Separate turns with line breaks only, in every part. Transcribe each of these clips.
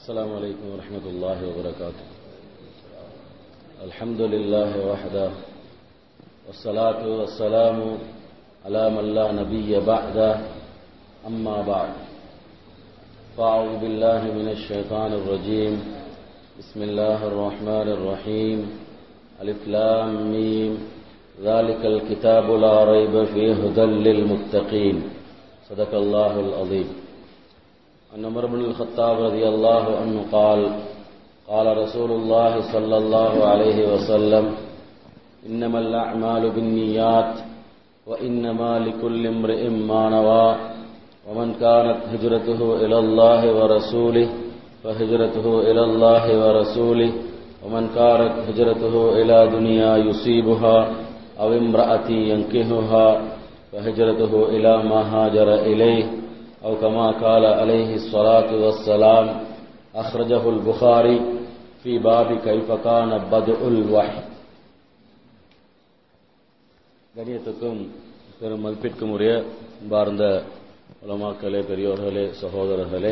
السلام عليكم ورحمة الله وبركاته الحمد لله وحده والصلاة والسلام على من لا نبي بعده أما بعد فأعوذ بالله من الشيطان الرجيم بسم الله الرحمن الرحيم ألف لام ميم ذلك الكتاب لا ريب فيه هدى للمتقين صدق الله العظيم عن عمر بن الخطاب رضي الله عنه قال قال رسول الله صلى الله عليه وسلم إنما الأعمال بالنيات وإنما لكل امرئ ما نوى ومن كانت هجرته إلى الله ورسوله فهجرته إلى الله ورسوله ومن كانت هجرته إلى دنيا يصيبها أو امرأة ينكهها فهجرته إلى ما هاجر إليه أو كما قال عليه الصلاة والسلام أخرجه البخاري في باب كيف كان بدء الوحي கணியத்துக்கும் பெரும் மதிப்பிற்கும் உரிய பார்ந்த உலமாக்களே பெரியோர்களே சகோதரர்களே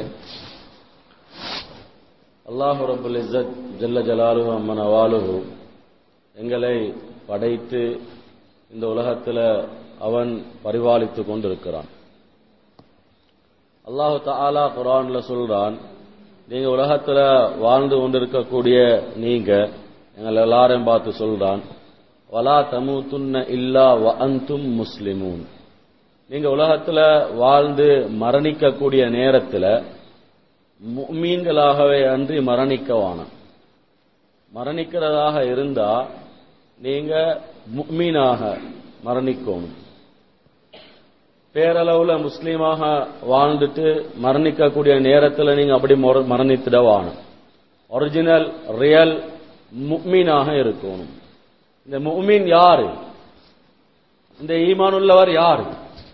அல்லாஹு ரபுல் இஸ்ஸத் ஜல்ல ஜலாலு அம்மன் அவாலுஹு எங்களை படைத்து இந்த உலகத்தில் அவன் பரிபாலித்து கொண்டிருக்கிறான் அல்லாஹு தாலா குரான்ல சொல்றான் நீங்க உலகத்துல வாழ்ந்து கொண்டிருக்கக்கூடிய நீங்க எங்கள் எல்லாரையும் பார்த்து சொல்றான் வலா தமு துன்ன இல்லா வ அந்தும் முஸ்லிமூன் நீங்க உலகத்துல வாழ்ந்து மரணிக்கக்கூடிய நேரத்தில் மீன்களாகவே அன்றி மரணிக்கவான மரணிக்கிறதாக இருந்தா நீங்க முக்மீனாக மரணிக்கணும் பேரளவுல முஸ்லீமாக வாழ்ந்துட்டு மரணிக்கக்கூடிய நேரத்தில் நீங்க அப்படி மரணித்திடவான ஒரிஜினல் ரியல் முக்மீனாக இருக்கணும் இந்த முக்மீன் யாரு இந்த ஈமான் உள்ளவர் யாரு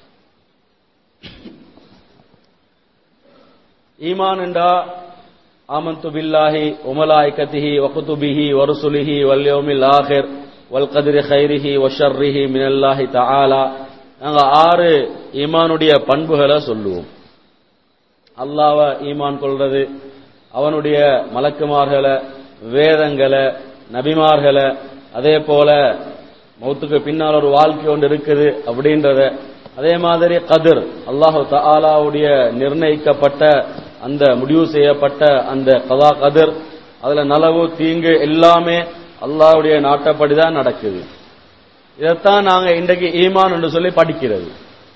ஈமான் என்றா ஆமந்து பில்லாஹி உமலாய்கத்திஹி வகுதுபிஹி வருசுலிஹி வல்யோமில் ஆஹிர் வல் கதிரி ஹைரிஹி வஷர்ரிஹி மினல்லாஹி தஆலா நாங்க ஆறு ஈமானுடைய பண்புகளை சொல்லுவோம் அல்லாவ ஈமான் கொள்றது அவனுடைய மலக்குமார்களை வேதங்களை நபிமார்களை அதே போல மௌத்துக்கு பின்னால் ஒரு வாழ்க்கை ஒன்று இருக்குது அப்படின்றத அதே மாதிரி கதிர் அல்லாஹு தாலாவுடைய நிர்ணயிக்கப்பட்ட அந்த முடிவு செய்யப்பட்ட அந்த கதா கதிர் அதுல நலவு தீங்கு எல்லாமே அல்லாஹுடைய நாட்டப்படிதான் நடக்குது இதைத்தான் நாங்க இன்றைக்கு ஈமான் என்று சொல்லி படிக்கிறது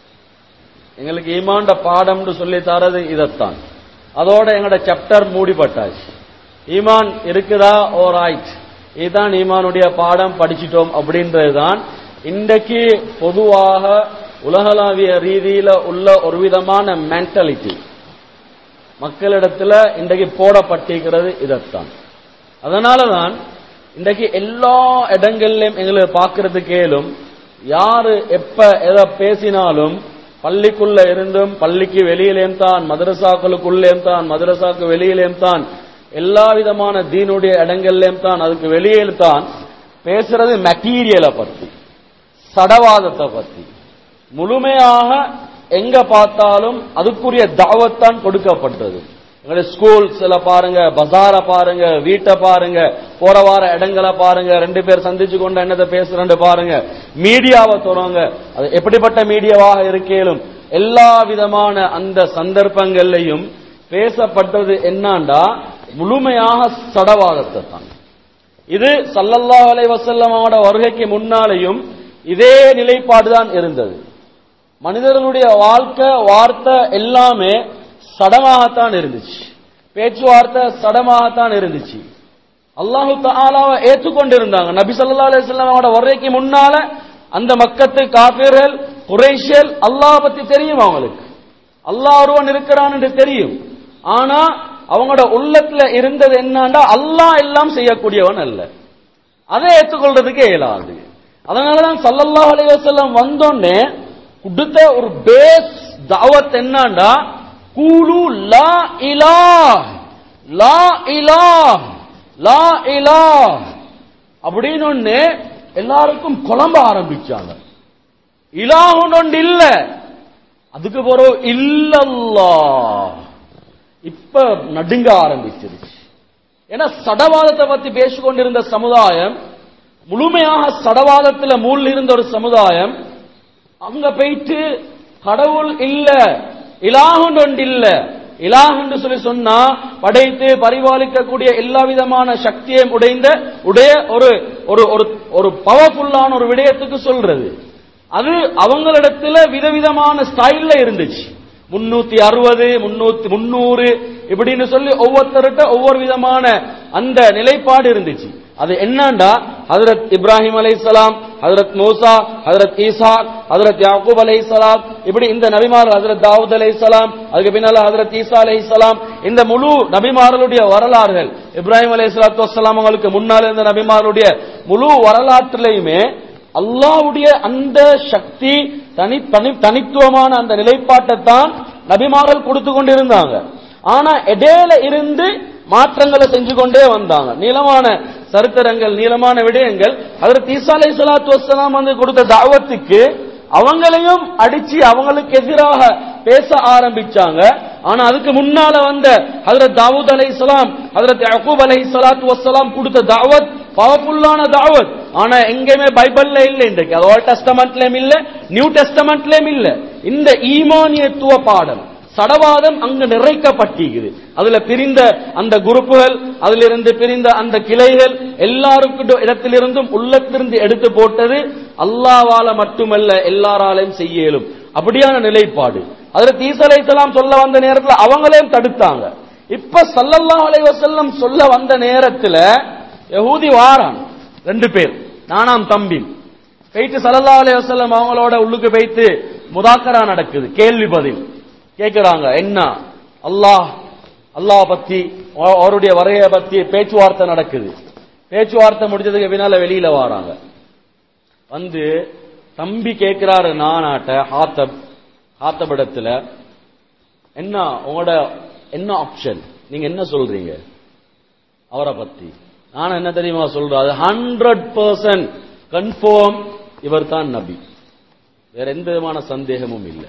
எங்களுக்கு ஈமான்ட பாடம் சொல்லி தரது இதைத்தான் அதோட எங்களோட சாப்டர் மூடிப்பட்டாச்சு ஈமான் இருக்குதா ஓ ரைட் இதுதான் ஈமானுடைய பாடம் படிச்சிட்டோம் அப்படின்றதுதான் இன்றைக்கு பொதுவாக உலகளாவிய ரீதியில உள்ள ஒரு விதமான மென்டாலிட்டி மக்களிடத்துல இன்றைக்கு போடப்பட்டிருக்கிறது இதைத்தான் அதனாலதான் இன்றைக்கு எல்லா இடங்கள்லயும் எங்களுக்கு பார்க்கறதுக்கு கேளும் யாரு எப்ப எதை பேசினாலும் பள்ளிக்குள்ள இருந்தும் பள்ளிக்கு வெளியிலேயும் தான் மதரசாக்களுக்குள்ளேயும் தான் மதரசாக்கு வெளியிலேயும் தான் எல்லா விதமான தீனுடைய இடங்கள்லயும் தான் அதுக்கு வெளியில் தான் பேசுறது மெட்டீரியலை பத்தி சடவாதத்தை பத்தி முழுமையாக எங்க பார்த்தாலும் அதுக்குரிய தாவத்தான் கொடுக்கப்பட்டது எங்களுடைய ஸ்கூல்ஸ்ல பாருங்க பசார பாருங்க வீட்டை பாருங்க போற வார இடங்களை பாருங்க ரெண்டு பேர் சந்திச்சு கொண்டு என்னதை பேசுறேன்னு பாருங்க மீடியாவை தொடங்க அது எப்படிப்பட்ட மீடியாவாக இருக்கேலும் எல்லா விதமான அந்த சந்தர்ப்பங்கள்லையும் பேசப்பட்டது என்னாண்டா முழுமையாக சடவாதத்தை தான் இது சல்லல்லா அலை வசல்லமோட வருகைக்கு முன்னாலேயும் இதே நிலைப்பாடுதான் இருந்தது மனிதர்களுடைய வாழ்க்கை வார்த்தை எல்லாமே சடமாகத்தான் இருந்துச்சு பேச்சுவார்த்தை சடமாகத்தான் இருந்துச்சு அல்லாஹு தாலாவை ஏற்றுக்கொண்டிருந்தாங்க நபி சல்லா அலிஸ்லாமோட வருகைக்கு முன்னால அந்த மக்கத்து காப்பீர்கள் குறைஷியல் அல்லாஹ் பத்தி தெரியும் அவங்களுக்கு அல்லாஹ் ஒருவன் இருக்கிறான் என்று தெரியும் ஆனா அவங்களோட உள்ளத்துல இருந்தது என்னண்டா அல்லாஹ் எல்லாம் செய்யக்கூடியவன் அல்ல அதை ஏற்றுக்கொள்றதுக்கு இயலாது அதனாலதான் சல்லல்லாஹ் அலைவசல்லம் வந்தோடனே கொடுத்த ஒரு பேஸ் தாவத் என்னண்டா கூலு லா இலா லா இலா லா இலா அப்படின்னு ஒண்ணு எல்லாருக்கும் குழம்ப ஆரம்பிச்சாங்க இலாஹுன்னு ஒன்று இல்ல அதுக்கு போறோம் இல்லல்லா இப்ப இப்ப நடுங்க ஆரம்பிச்சிருச்சு ஏன்னா சடவாதத்தை பத்தி பேசிக்கொண்டிருந்த சமுதாயம் முழுமையாக சடவாதத்துல மூல் இருந்த ஒரு சமுதாயம் அங்க போயிட்டு கடவுள் இல்ல இலாகுன்னு ஒன்று இல்ல இலாகுன்னு சொல்லி சொன்னா படைத்து பரிபாலிக்கக்கூடிய எல்லா விதமான சக்தியையும் உடைந்த உடைய ஒரு ஒரு ஒரு ஒரு பவர்ஃபுல்லான ஒரு விடயத்துக்கு சொல்றது அது அவங்களிடத்துல விதவிதமான ஸ்டைல்ல இருந்துச்சு முன்னூத்தி அறுபது முன்னூத்தி முன்னூறு இப்படின்னு சொல்லி ஒவ்வொருத்தருட்ட ஒவ்வொரு விதமான அந்த நிலைப்பாடு இருந்துச்சு அது என்னண்டா ஹதரத் இப்ராஹிம் அலைஹிஸ்ஸலாம் ஹதரத் மூசா ஹதரத் ஈசா ஹதரத் யாக்கூப் அலைஹிஸ்ஸலாம் இப்படி இந்த நபிமார் ஹதரத் தாவூத் அலைஹிஸ்ஸலாம் அதுக்கு பின்னால ஹதரத் ஈசா அலைஹிஸ்ஸலாம் இந்த முழு நபிமார்களுடைய வரலாறுகள் இப்ராஹிம் அலைஹிஸ்ஸலாத்து வஸ்ஸலாம் அவங்களுக்கு முன்னால் இருந்த நபிமார்களுடைய முழு வரலாற்றிலையுமே அல்லாஹ்வுடைய அந்த சக்தி தனி தனி தனித்துவமான அந்த நிலைப்பாட்டை தான் நபிமார்கள் கொடுத்து கொண்டிருந்தாங்க ஆனா இடையில இருந்து மாற்றங்களை செஞ்சு கொண்டே வந்தாங்க நீளமான சரித்திரங்கள் நீளமான விடயங்கள் அதற்கு ஈசா அலை சலாத்து வசலாம் வந்து கொடுத்த தாவத்துக்கு அவங்களையும் அடிச்சு அவங்களுக்கு எதிராக பேச ஆரம்பிச்சாங்க ஆனா அதுக்கு முன்னால வந்த ஹதரத் தாவூத் அலை சலாம் ஹதரத் யக்கூப் அலை சலாத்து வசலாம் கொடுத்த தாவத் பவர்ஃபுல்லான தாவத் ஆனா எங்கேயுமே பைபிள்ல இல்ல இன்றைக்கு அது ஓல்ட் டெஸ்டமெண்ட்லயும் இல்ல நியூ டெஸ்டமெண்ட்லயும் இல்ல இந்த ஈமானியத்துவ பாடம் சடவாதம் அங்கு நிறைக்கப்பட்டிருக்குது அதுல பிரிந்த அந்த குரூப்புகள் அதிலிருந்து பிரிந்த அந்த கிளைகள் எல்லாருக்கும் இடத்திலிருந்தும் உள்ளத்திலிருந்து எடுத்து போட்டது அல்லாவால மட்டுமல்ல எல்லாராலையும் செய்ய இயலும் அப்படியான நிலைப்பாடு அதுல தீசலைத்தலாம் சொல்ல வந்த நேரத்துல அவங்களையும் தடுத்தாங்க இப்ப சல்லல்லாஹு அலைஹி வஸல்லம் சொல்ல வந்த நேரத்துல யஹூதி வாரான் ரெண்டு பேர் நானாம் தம்பி போயிட்டு சல்லல்லாஹு அலைஹி வஸல்லம் அவங்களோட உள்ளுக்கு போயிட்டு முதாக்கரா நடக்குது கேள்வி பதில் கேக்குறாங்க என்ன அல்லாஹ் அல்லாஹ் பத்தி அவ- அவருடைய வரைய பத்தி பேச்சுவார்த்தை நடக்குது பேச்சுவார்த்தை முடிஞ்சதுக்கு பின்னால வெளியில வராங்க வந்து தம்பி கேட்கிறாரு நானாட்ட ஹாத்தப் ஹாத்தபிடத்துல என்ன உங்களோட என்ன ஆப்ஷன் நீங்க என்ன சொல்றீங்க அவரை பத்தி நான் என்ன தெரியுமா சொல்றேன் அது ஹண்ட்ரட் பர்சன்ட் கன்ஃபார்ம் இவர் தான் நபி வேற எந்த விதமான சந்தேகமும் இல்லை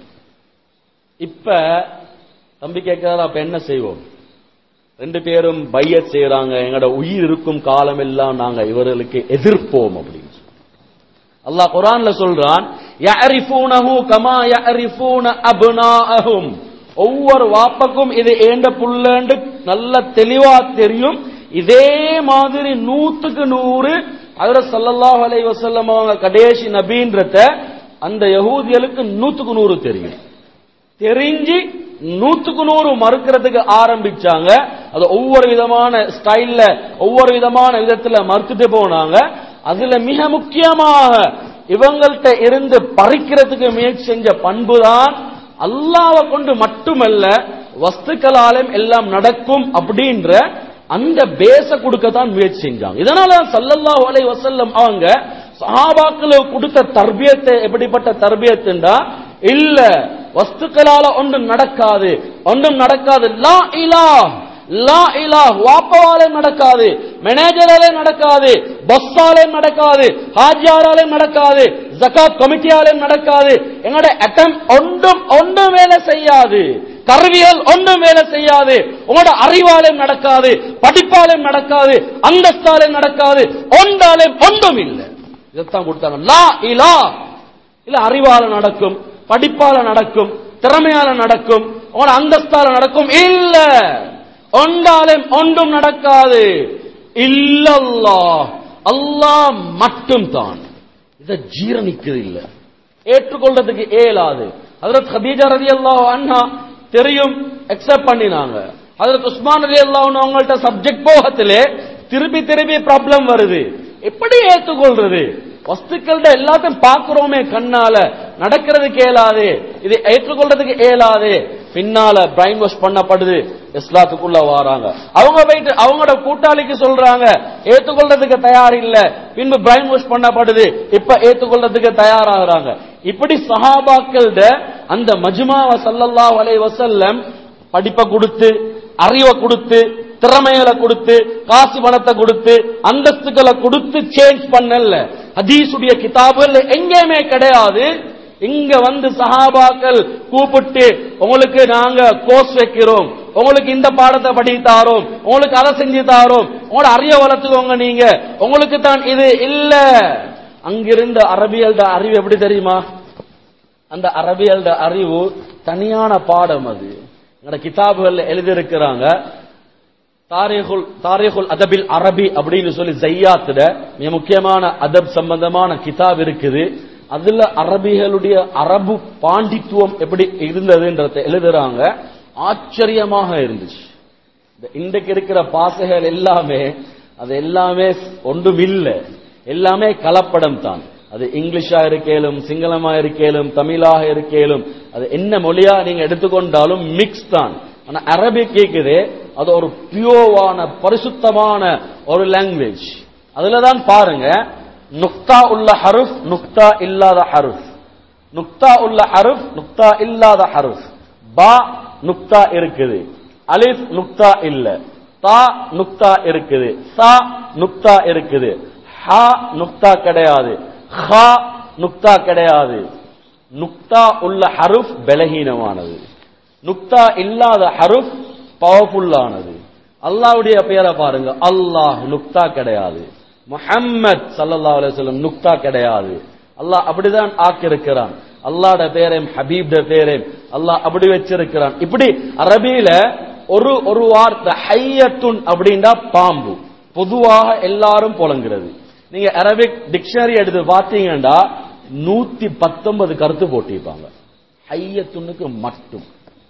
இப்ப தம்பி கேட்கிறாரு அப்ப என்ன செய்வோம் ரெண்டு பேரும் பையத் செய்யறாங்க எங்களோட உயிர் இருக்கும் காலம் எல்லாம் நாங்க இவர்களுக்கு எதிர்ப்போம் அப்படின்னு சொல்லி. அல்லாஹ் குர்ஆன்ல சொல்றான் யஅரிஃபூனஹு கமா யஅரிஃபூன அப்னாஅஹும் ஒவ்வொரு வாப்பக்கும் இது ஏண்ட புள்ளண்டு நல்ல தெளிவா தெரியும் இதே மாதிரி நூத்துக்கு நூறு அதுல ஸல்லல்லாஹு அலைஹி வஸல்லம் அவங்க கடைசி நபின்றத அந்த யகூதிகளுக்கு நூத்துக்கு நூறு தெரியும் தெரிஞ்சு நூத்துக்கு நூறு மறுக்கிறதுக்கு ஆரம்பிச்சாங்க அது ஒவ்வொரு விதமான ஸ்டைல்ல ஒவ்வொரு விதமான விதத்துல மறுத்துட்டு போனாங்க அதுல மிக முக்கியமாக இவங்கள்ட்ட இருந்து பறிக்கிறதுக்கு முயற்சி செஞ்ச பண்புதான் அல்லாவை கொண்டு மட்டுமல்ல வஸ்துக்களாலும் எல்லாம் நடக்கும் அப்படின்ற அந்த பேச கொடுக்கத்தான் முயற்சி செஞ்சாங்க இதனால சல்லல்லாஹு அலைஹி வஸல்லம் அவங்க சஹாபாக்களுக்கு கொடுத்த தர்பியத்தை எப்படிப்பட்ட தர்பியத்துண்டா இல்ல வஸ்துக்களால ஒன்றும் நடக்காது ஒன்றும் நடக்காது லா இலாஹ் லா இலாஹ் வாப்பவாலே நடக்காது மேனேஜராலே நடக்காது பஸ்ஸாலே நடக்காது ஹாஜியாராலே நடக்காது ஜகாத் கமிட்டியாலே நடக்காது எங்களோட அட்டம் ஒன்றும் ஒன்றும் வேலை செய்யாது கருவிகள் ஒன்றும் வேலை செய்யாது உங்களோட அறிவாலும் நடக்காது படிப்பாலும் நடக்காது அந்தஸ்தாலும் நடக்காது ஒன்றாலும் ஒன்றும் இல்லை இதைத்தான் கொடுத்தாங்க லா இலா இல்ல அறிவால நடக்கும் படிப்பால நடக்கும் திறமையால நடக்கும் உங்களோட அந்தஸ்தால நடக்கும் இல்ல ஒன்றாலும் ஒன்றும் நடக்காது இல்லல்லா அல்லாஹ் மட்டும் தான் இதை ஜீரணிக்கிறது இல்ல ஏற்றுக்கொள்றதுக்கு இயலாது ஹஜரத் ஹதீஜா ரலியல்லாஹு அன்ஹா தெரியும் அக்செப்ட் பண்ணினாங்க ஹஜரத் உஸ்மான் ரலியல்லாஹு அன்ஹு அவங்கள்ட்ட சப்ஜெக்ட் போகத்திலே திருப்பி திருப்பி ப்ராப்ளம் வருது எப்படி ஏற்றுக்கொள்றது வஸ்துக்கள்ட எல்லாத்தையும் பார்க்கிறோமே கண்ணால நடக்கிறதுக்கு இயலாது இது ஏற்றுக்கொள்றதுக்கு இயலாது பின்னால பிரைன் வாஷ் பண்ணப்படுது இஸ்லாத்துக்குள்ள வராங்க அவங்க போயிட்டு அவங்களோட கூட்டாளிக்கு சொல்றாங்க ஏத்துக்கொள்றதுக்கு தயார் இல்ல பின்பு பிரைன் வாஷ் பண்ணப்படுது இப்ப ஏத்துக்கொள்றதுக்கு தயாராகிறாங்க இப்படி சஹாபாக்கள்ட அந்த மஜ்மாவ ஸல்லல்லாஹு அலைஹி வஸல்லம் படிப்பை கொடுத்து அறிவை கொடுத்து திறமைகளை கொடுத்து காசு பணத்தை கொடுத்து அந்தஸ்துகளை கொடுத்து சேஞ்ச் பண்ணல ஹதீஸுடைய கிதாபுகள் எங்கேயுமே கிடையாது இங்க வந்து சஹாபாக்கள் கூப்பிட்டு உங்களுக்கு நாங்க கோர்ஸ் வைக்கிறோம் உங்களுக்கு இந்த பாடத்தை படித்து தாரோம் உங்களுக்கு அதை செஞ்சு தாரோம் உங்களோட அறிய வளர்த்துக்கோங்க நீங்க உங்களுக்கு தான் இது இல்ல அங்கிருந்த அரபியல் அறிவு எப்படி தெரியுமா அந்த அரபியல் அறிவு தனியான பாடம் அது எங்களோட கிதாபுகள்ல எழுதியிருக்கிறாங்க தாரீகுல் தாரீகுல் அதபில் அரபி அப்படின்னு சொல்லி ஜையாத்துல மிக முக்கியமான அதப் சம்பந்தமான கிதாப் இருக்குது அதுல அரபிகளுடைய அரபு பாண்டித்துவம் எப்படி இருந்ததுன்றத எழுதுறாங்க ஆச்சரியமாக இருந்துச்சு இந்த இன்றைக்கு இருக்கிற பாசைகள் எல்லாமே அது எல்லாமே ஒன்றும் இல்லை எல்லாமே கலப்படம் தான் அது இங்கிலீஷா இருக்கேலும் சிங்களமா இருக்கேலும் தமிழாக இருக்கேலும் அது என்ன மொழியா நீங்க எடுத்துக்கொண்டாலும் மிக்ஸ் தான் ஆனா அரபிக் கேக்குது அது ஒரு பியோவான பரிசுத்தமான ஒரு லாங்குவேஜ் அதுல தான் பாருங்க நுக்தா உள்ள ஹருஃப் நுக்தா இல்லாத ஹருஃப் நுக்தா உள்ள ஹருஃப் நுக்தா இல்லாத ஹருஃப் பா நுக்தா இருக்குது அலிஃப் நுக்தா இல்ல தா நுக்தா இருக்குது சா நுக்தா இருக்குது ஹா நுக்தா கிடையாது ஹா நுக்தா கிடையாது நுக்தா உள்ள ஹருஃப் பலகீனமானது நுக்தா இல்லாத ஹருஃப் பவர்ஃபுல்லானது அல்லாவுடைய பெயரை பாருங்க அல்லாஹ் நுக்தா கிடையாது முஹம்மத் சல்லல்லாஹு அலைஹி வஸல்லம் நுக்தா கிடையாது அல்லாஹ் அப்படிதான் ஆக்கியிருக்கிறான் அல்லாஹ்ட பேரையும் ஹபீப்ட பேரையும் அல்லாஹ் அப்படி வச்சிருக்கிறான் இப்படி அரபியில ஒரு ஒரு வார்த்தை ஹையத்துன் அப்படின்னா பாம்பு பொதுவாக எல்லாரும் புலங்குறது நீங்க அரபிக் டிக்ஷனரி எடுத்து பார்த்தீங்கன்னா நூத்தி பத்தொன்பது கருத்து போட்டிருப்பாங்க ஹையத்துனுக்கு மட்டும்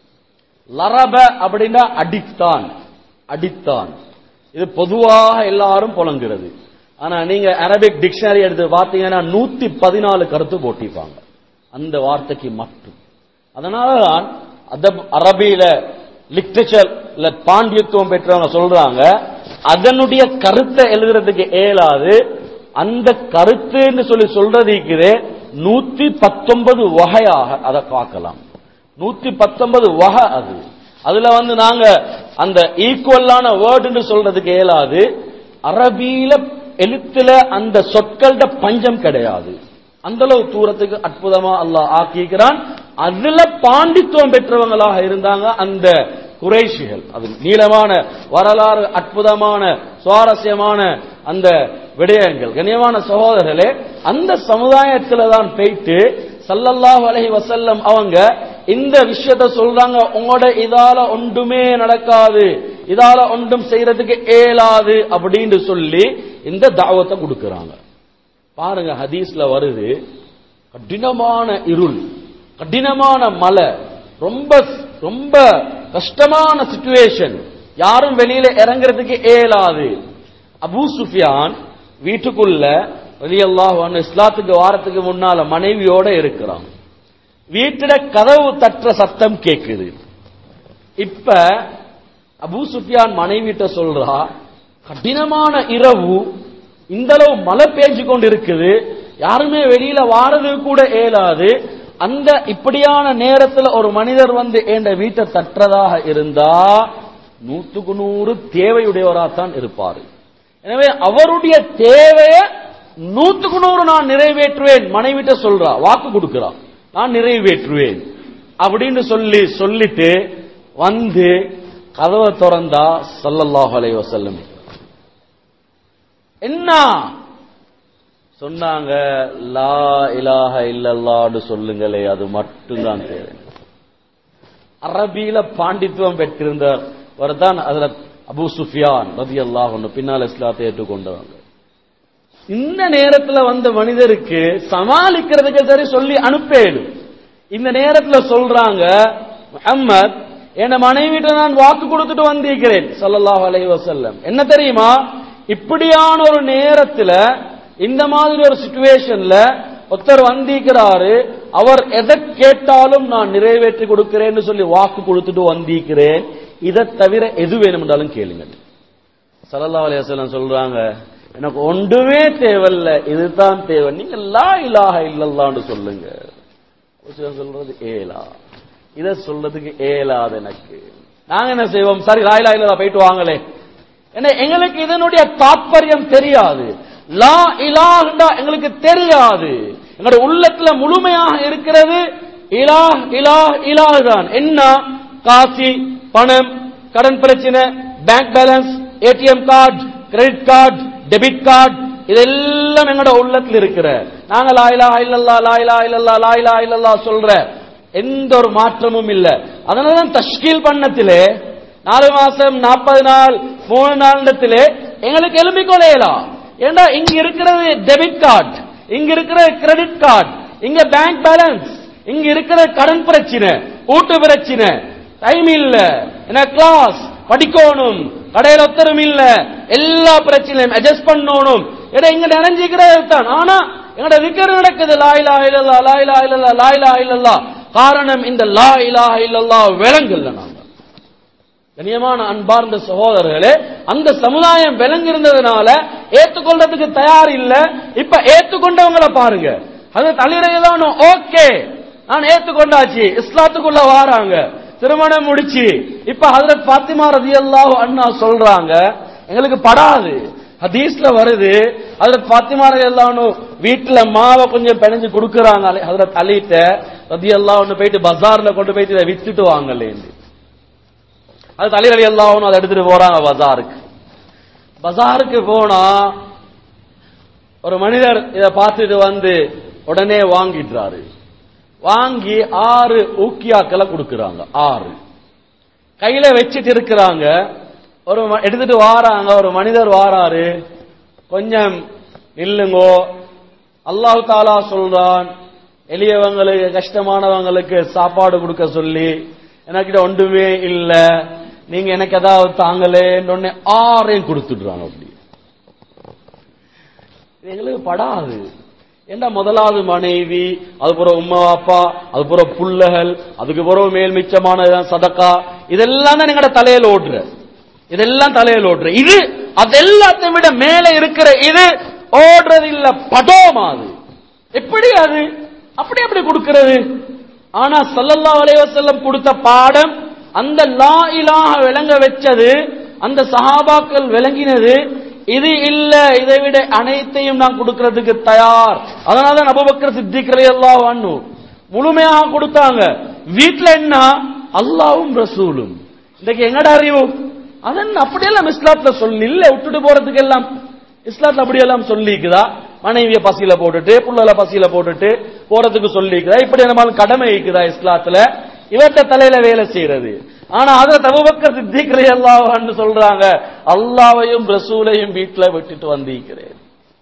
லரப அப்படின்னா அடித்தான் அடித்தான் இது பொதுவாக எல்லாரும் புலங்குறது ஆனா நீங்க அரபிக் டிக்ஷனரி எடுத்து பார்த்தீங்கன்னா நூத்தி பதினாலு கருத்து போட்டிருப்பாங்க அந்த வார்த்தைக்கு மட்டும் அதனாலதான் அதப் அரபியில லிட்ரேச்சர்ல பாண்டியத்துவம் பெற்றவங்க சொல்றாங்க அதனுடைய கருத்தை எழுதுறதுக்கு இயலாது அந்த கருத்துன்னு சொல்லி சொல்றதுக்கு நூத்தி பத்தொன்பது வகையாக அதை பார்க்கலாம் நூத்தி பத்தொன்பது வகை அது அதுல வந்து நாங்க அந்த ஈக்குவலான வேர்டுன்னு சொல்றதுக்கு இயலாது அரபியில எழுத்துல அந்த சொற்கள்ட பஞ்சம் கிடையாது அந்த அளவு தூரத்துக்கு அற்புதமா அல்லாஹ் ஆக்கிக்கிறான் அதுல பாண்டித்துவம் பெற்றவங்களாக இருந்தாங்க அந்த குறைஷிகள் அது நீளமான வரலாறு அற்புதமான சுவாரஸ்யமான அந்த விடயங்கள் கண்ணியமான சகோதரர்களே அந்த சமுதாயத்துல தான் போயிட்டு சல்லல்லாஹு அலைஹி வசல்லம் அவங்க இந்த விஷயத்த சொல்றாங்க உங்களோட இதால ஒன்றுமே நடக்காது இதால ஒன்றும் செய்யறதுக்கு இயலாது அப்படின்னு சொல்லி இந்த தாவத்தை கொடுக்கறாங்க பாருங்க ஹதீஸ்ல வருது கடினமான இருள் கடினமான மலை ரொம்ப ரொம்ப கஷ்டமான சுச்சுவேஷன் யாரும் வெளியில இறங்குறதுக்கு இயலாது அபூ சுஃபியான் வீட்டுக்குள்ள ரலியல்லாஹு அன்ஹு இஸ்லாத்துக்கு வாரத்துக்கு முன்னால மனைவியோட இருக்கிறான் வீட்டில கதவு தட்டுற சத்தம் கேக்குது இப்ப அபூ சுஃபியான் மனைவிட்ட சொல்றா கடினமான இரவு இந்த அளவு மழை பேஞ்சு கொண்டு இருக்குது யாருமே வெளியில வாரது கூட இயலாது அந்த இப்படியான நேரத்துல ஒரு மனிதர் வந்து என்ற வீட்டை தட்டுறதாக இருந்தா நூத்துக்கு நூறு தேவையுடையவராகத்தான் இருப்பாரு எனவே அவருடைய தேவையை நூத்துக்கு நூறு நான் நிறைவேற்றுவேன் மனைவிட்ட சொல்றா வாக்கு கொடுக்கிறா நான் நிறைவேற்றுவேன் அப்படின்னு சொல்லி சொல்லிட்டு வந்து கதவை திறந்தா சல்லல்லாஹு அலைஹி வஸல்லம் என்ன சொன்னாங்க லா இலாஹ இல்லல்லான்னு சொல்லுங்களே அது மட்டும்தான் தேவை அரபியில பாண்டித்துவம் பெற்றிருந்தவர் தான் அதுல அபு சுஃபியான் ரதி அல்லாஹ் பின்னால் இஸ்லாத்தை ஏற்றுக்கொண்டவங்க இந்த நேரத்துல வந்த மனிதருக்கு சமாளிக்கிறதுக்கு சரி சொல்லி அனுப்பேடும் இந்த நேரத்துல சொல்றாங்க முஹம்மத் என் மனைவிட்ட நான் வாக்கு கொடுத்துட்டு வந்திருக்கிறேன் ஸல்லல்லாஹு அலைஹி வஸல்லம் என்ன தெரியுமா இப்படியான ஒரு நேரத்துல இந்த மாதிரி ஒரு சுச்சுவேஷன்ல ஒருத்தர் வந்திருக்கிறாரு அவர் எதை கேட்டாலும் நான் நிறைவேற்றி கொடுக்கிறேன்னு சொல்லி வாக்கு கொடுத்துட்டு வந்திருக்கிறேன் இதை தவிர எது வேணும்னாலும் கேளுங்க ஸல்லல்லாஹு அலைஹி வஸல்லம் சொல்றாங்க எனக்கு ஒன்றுமே தேவையில்ல இதுதான் தேவை நீங்க லா இலாஹ இல்லல்லான்னு சொல்லுங்க ஒரு சிலர் சொல்றது ஏலா இத சொல்றதுக்கு ஏலாது எனக்கு நாங்க என்ன செய்வோம் சரி லா இலாஹ இல்லல்லா போயிட்டு வாங்களே ஏன்னா எங்களுக்கு இதனுடைய தாற்பயம் தெரியாது லா இலாஹ்ண்டா எங்களுக்கு தெரியாது எங்களுடைய உள்ளத்துல முழுமையாக இருக்கிறது இலா இலா இலா தான் என்ன காசி பணம் கடன் பிரச்சனை bank balance ATM card credit card debit card இதெல்லாம் எங்களோட உள்ளத்துல இருக்கிற நாங்க லாயிலா இல்லல்லா லாயிலா இல்லல்லா லாயிலா இல்லல்லா சொல்ற எந்த ஒரு மாற்றமும் இல்ல அதனாலதான் தஷ்கீல் பண்ணத்திலே நாலு மாசம் நாற்பது நாள் மூணு நாளிடத்திலே எங்களுக்கு எலும்பிக்கொள்ளையலாம் ஏண்டா இங்க இருக்கிறது டெபிட் கார்டு இங்க இருக்கிற கிரெடிட் கார்டு இங்க பேங்க் பேலன்ஸ் இங்க இருக்கிற கடன் பிரச்சனை ஊட்டு பிரச்சனை டைம் இல்ல என்ன கிளாஸ் படிக்கணும் கடையில ஒத்தரும் இல்ல எல்லா பிரச்சனையும் அட்ஜஸ்ட் பண்ணணும் ஏன்னா இங்க நினைஞ்சிக்கிறது தான் ஆனா எங்கட விக்கர் நடக்குது லாயிலா இல்லல்லா லாயிலா இல்லல்லா லாயிலா இல்லல்லா காரணம் இந்த லா இலா இல்லல்லா விளங்கல்ல நாங்க கண்ணியமான அன்பார்ந்த சகோதரர்களே அந்த சமுதாயம் விளங்கிருந்ததுனால ஏத்துக்கொள்றதுக்கு தயார் இல்ல இப்ப ஏத்துக்கொண்டவங்கள பாருங்க அது தலையிலான ஓகே நான் ஏத்துக்கொண்டாச்சு இஸ்லாத்துக்குள்ள வாராங்க திருமணம் முடிச்சு இப்ப ஹதரத் பாத்திமா ரதியல்லாஹு அண்ணா சொல்றாங்க எங்களுக்கு படாது ஹதீஸ்ல வருது ஹதரத் பாத்திமா ரதியல்லாஹு வீட்டுல மாவை கொஞ்சம் பிணைஞ்சு கொடுக்கறாங்க ஹதரத் அலிட்ட ரதியல்லாஹு போயிட்டு பஜார்ல கொண்டு போயிட்டு இதை வித்துட்டு வாங்கலேன்னு அது தலைவலி எல்லாம் அதை எடுத்துட்டு போறாங்க பஜாருக்கு பஜாருக்கு போனா ஒரு மனிதர் இதை பார்த்துட்டு வந்து உடனே வாங்கிடுறாரு வாங்கி ஆறு ஊக்கியாக்களை கொடுக்கறாங்க ஆறு கையில வச்சிட்டு இருக்கிறாங்க ஒரு ம- எடுத்துட்டு வாராங்க ஒரு மனிதர் வாராரு கொஞ்சம் நில்லுங்கோ அல்லாஹ் தாலா சொல்றான் எளியவங்களுக்கு கஷ்டமானவங்களுக்கு சாப்பாடு கொடுக்க சொல்லி எனக்கிட்ட ஒன்றுமே இல்ல நீங்க எனக்கு ஏதாவது தாங்களேன்னு உடனே ஆறையும் கொடுத்துடுறாங்க அப்படி இது எங்களுக்கு படாது ஏண்டா முதலாவது மனைவி அது பிறகு உம்மா அப்பா அது பிறகு புள்ளகள் அதுக்கு பிறகு மேல் மிச்சமானதான் சதக்கா இதெல்லாம் தான் எங்கட தலையில ஓடுற இதெல்லாம் தலையில ஓடுற இது அது எல்லாத்தையும் விட மேல இருக்கிற இது ஓடுறது இல்ல படோமா அது எப்படி அது அப்படி அப்படி கொடுக்கிறது ஆனா ஸல்லல்லாஹு அலைஹி வஸல்லம் கொடுத்த பாடம் அந்த லா இலாஹ விளங்க வச்சது அந்த சஹாபாக்கள் விளங்கினது இது இல்ல இதை விட அனைத்தையும் நான் கொடுக்கிறதுக்கு தயார் அதனால தான் அபூபக்கர் சித்திக் ரலியல்லாஹு அன்ஹு முழுமையாக கொடுத்தாங்க வீட்ல என்ன அல்லாஹ்வும் ரசூலும் இன்னைக்கு எங்கட அறிவு அதன் அப்படியெல்லாம் இஸ்லாத்துல சொல்லி இல்ல விட்டுட்டு போறதுக்கு எல்லாம் இஸ்லாத்துல அப்படியெல்லாம் சொல்லிக்குதா மனைவிய பசியில போட்டுட்டு புள்ளல பசியில போட்டுட்டு போறதுக்கு சொல்லிக்குதா இப்படி நம்ம கடமை இருக்குதா இஸ்லாத்துல இவர்ட்ட தலையில வேலை செய்யறது ஆனா அத தபுபக்கர் சித்திக்கிற அல்லாஹ்னு சொல்றாங்க அல்லாவையும் ரசூலையும் வீட்டுல விட்டுட்டு வந்திருக்கிறேன்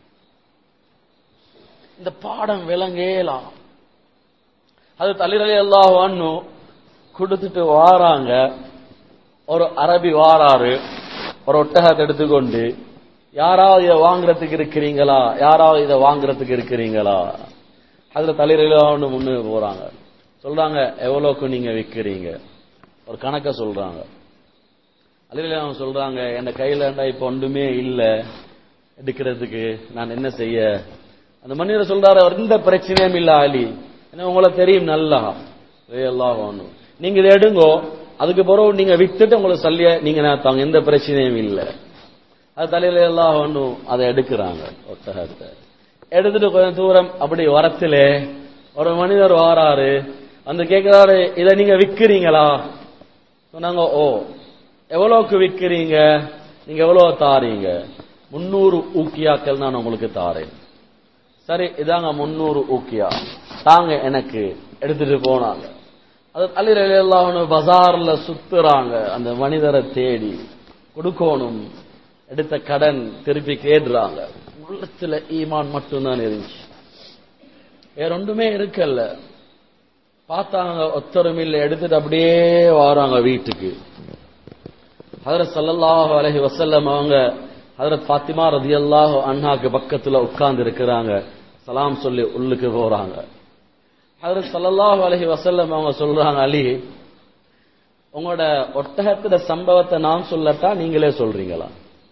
இந்த பாடம் விளங்கேலாம் அது தலிரலி அல்லாஹ்னு கொடுத்துட்டு வாராங்க ஒரு அரபி வாராரு ஒரு ஒட்டகத்தை எடுத்துக்கொண்டு யாராவது இதை வாங்குறதுக்கு இருக்கிறீங்களா யாராவது இதை வாங்குறதுக்கு இருக்கிறீங்களா அதுல தலையிலான்னு முன்னு போறாங்க சொல்றாங்க எவ்வளவுக்கு நீங்க விக்கிறீங்க ஒரு கணக்க சொல்றாங்க அலில அவங்க சொல்றாங்க என் கையில இப்ப ஒன்றுமே இல்ல எடுக்கிறதுக்கு நான் என்ன செய்ய அந்த மனிதர் சொல்றாரு எந்த பிரச்சனையும் இல்ல அலி ஏன்னா உங்களை தெரியும் நல்லா எல்லாம் வேணும் நீங்க இதை எடுங்கோ அதுக்கு பிறகு நீங்க வித்துட்டு உங்களுக்கு சொல்லிய நீங்க நான் தாங்க எந்த பிரச்சனையும் இல்ல அது தலையில எல்லாம் ஒண்ணும் அதை எடுக்கிறாங்க ஒட்டகத்தை எடுத்துட்டு கொஞ்சம் தூரம் அப்படி வரத்திலே ஒரு மனிதர் வாராரு வந்து கேட்கிறாரு இதை நீங்க விக்கிறீங்களா சொன்னாங்க ஓ எவ்வளவுக்கு விக்கிறீங்க நீங்க எவ்வளவு தாரீங்க முன்னூறு ஊக்கியாக்கள் நான் உங்களுக்கு தாரேன் சரி இதாங்க முன்னூறு ஊக்கியா தாங்க எனக்கு எடுத்துட்டு போனாங்க அது அலிரலி எல்லாம் பஜார்ல சுத்துறாங்க அந்த மனிதரை தேடி கொடுக்கணும் எடுத்த கடன் திருப்பி கேடுறாங்க உள்ளத்துல ஈமான் மட்டும்தான் இருந்துச்சு வேற ஒன்றுமே இருக்கல்ல பார்த்தாங்க ஒத்தரும் இல்ல எடுத்துட்டு அப்படியே வராங்க வீட்டுக்கு ஹதரத் ஸல்லல்லாஹு அலைஹி வஸல்லம் அவங்க ஹதரத் ஃபாத்திமா ரதியல்லாஹு அன்ஹாக்கு பக்கத்துல உட்கார்ந்து இருக்கிறாங்க சலாம் சொல்லி உள்ளுக்கு போறாங்க ஹதரத் ஸல்லல்லாஹு அலைஹி வஸல்லம் அவங்க சொல்றாங்க அலி உங்களோட ஒட்டகத்துல சம்பவத்தை நான் சொல்லட்டா நீங்களே சொல்றீங்களா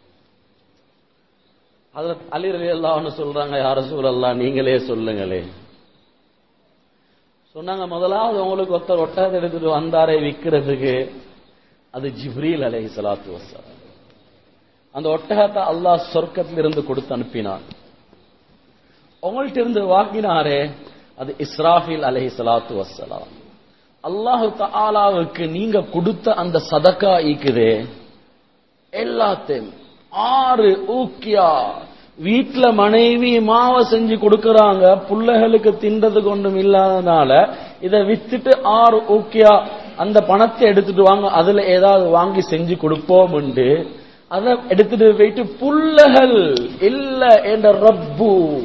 ஹதரத் அலி ரலியல்லாஹு சொல்றாங்க யார சூழல்லா நீங்களே சொல்லுங்களே சொன்னாங்க முதலாவது உங்களுக்கு ஒருத்தர் ஒட்டகத்தை எடுத்துட்டு வந்தாரே விக்கிறதுக்கு அது ஜிப்ரீல் அலைஹி ஸலாத்து வஸலாம் அந்த ஒட்டகத்தை அல்லாஹ் சொர்க்கத்திலிருந்து கொடுத்து அனுப்பினான் உங்கள்ட்ட இருந்து வாங்கினாரே அது இஸ்ராஃபில் அலஹி சலாத்து வசலாம் அல்லாஹு தாலாவுக்கு நீங்க கொடுத்த அந்த சதக்கா ஈக்குதே எல்லாத்தையும் ஆறு ஊக்கியா வீட்டுல மனைவி மாவை செஞ்சு கொடுக்கறாங்க புள்ளைகளுக்கு தின்றது கொண்டும் இல்லாதனால இதை வித்துட்டு ஆறு ஊக்கியா அந்த பணத்தை எடுத்துட்டு வாங்க அதுல ஏதாவது வாங்கி செஞ்சு கொடுப்போம் அதை எடுத்துட்டு போயிட்டு புள்ளகள் இல்ல என்ற ரப்பு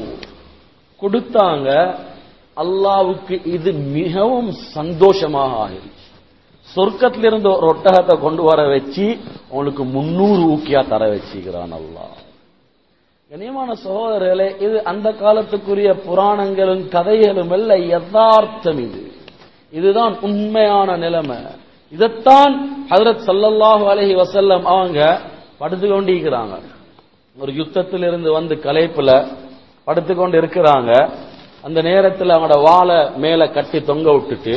கொடுத்தாங்க அல்லாவுக்கு இது மிகவும் சந்தோஷமாக ஆகிருச்சு சொர்க்கத்திலிருந்து ஒரு ஒட்டகத்தை கொண்டு வர வச்சு உங்களுக்கு முன்னூறு ஊக்கியா தர வச்சுக்கிறான் அல்லா கனியமான சகோதரர்களே இது அந்த காலத்துக்குரிய புராணங்களும் கதைகளும் அல்ல யதார்த்தம் இது இதுதான் உண்மையான நிலைமை இதைத்தான் ஹதரத் சல்லல்லாஹு அலஹி வசல்லம் அவங்க படுத்து கொண்டிருக்கிறாங்க ஒரு யுத்தத்திலிருந்து வந்து கலைப்புல படுத்து கொண்டு இருக்கிறாங்க அந்த நேரத்தில் அவங்களோட வாழை மேல கட்டி தொங்க விட்டுட்டு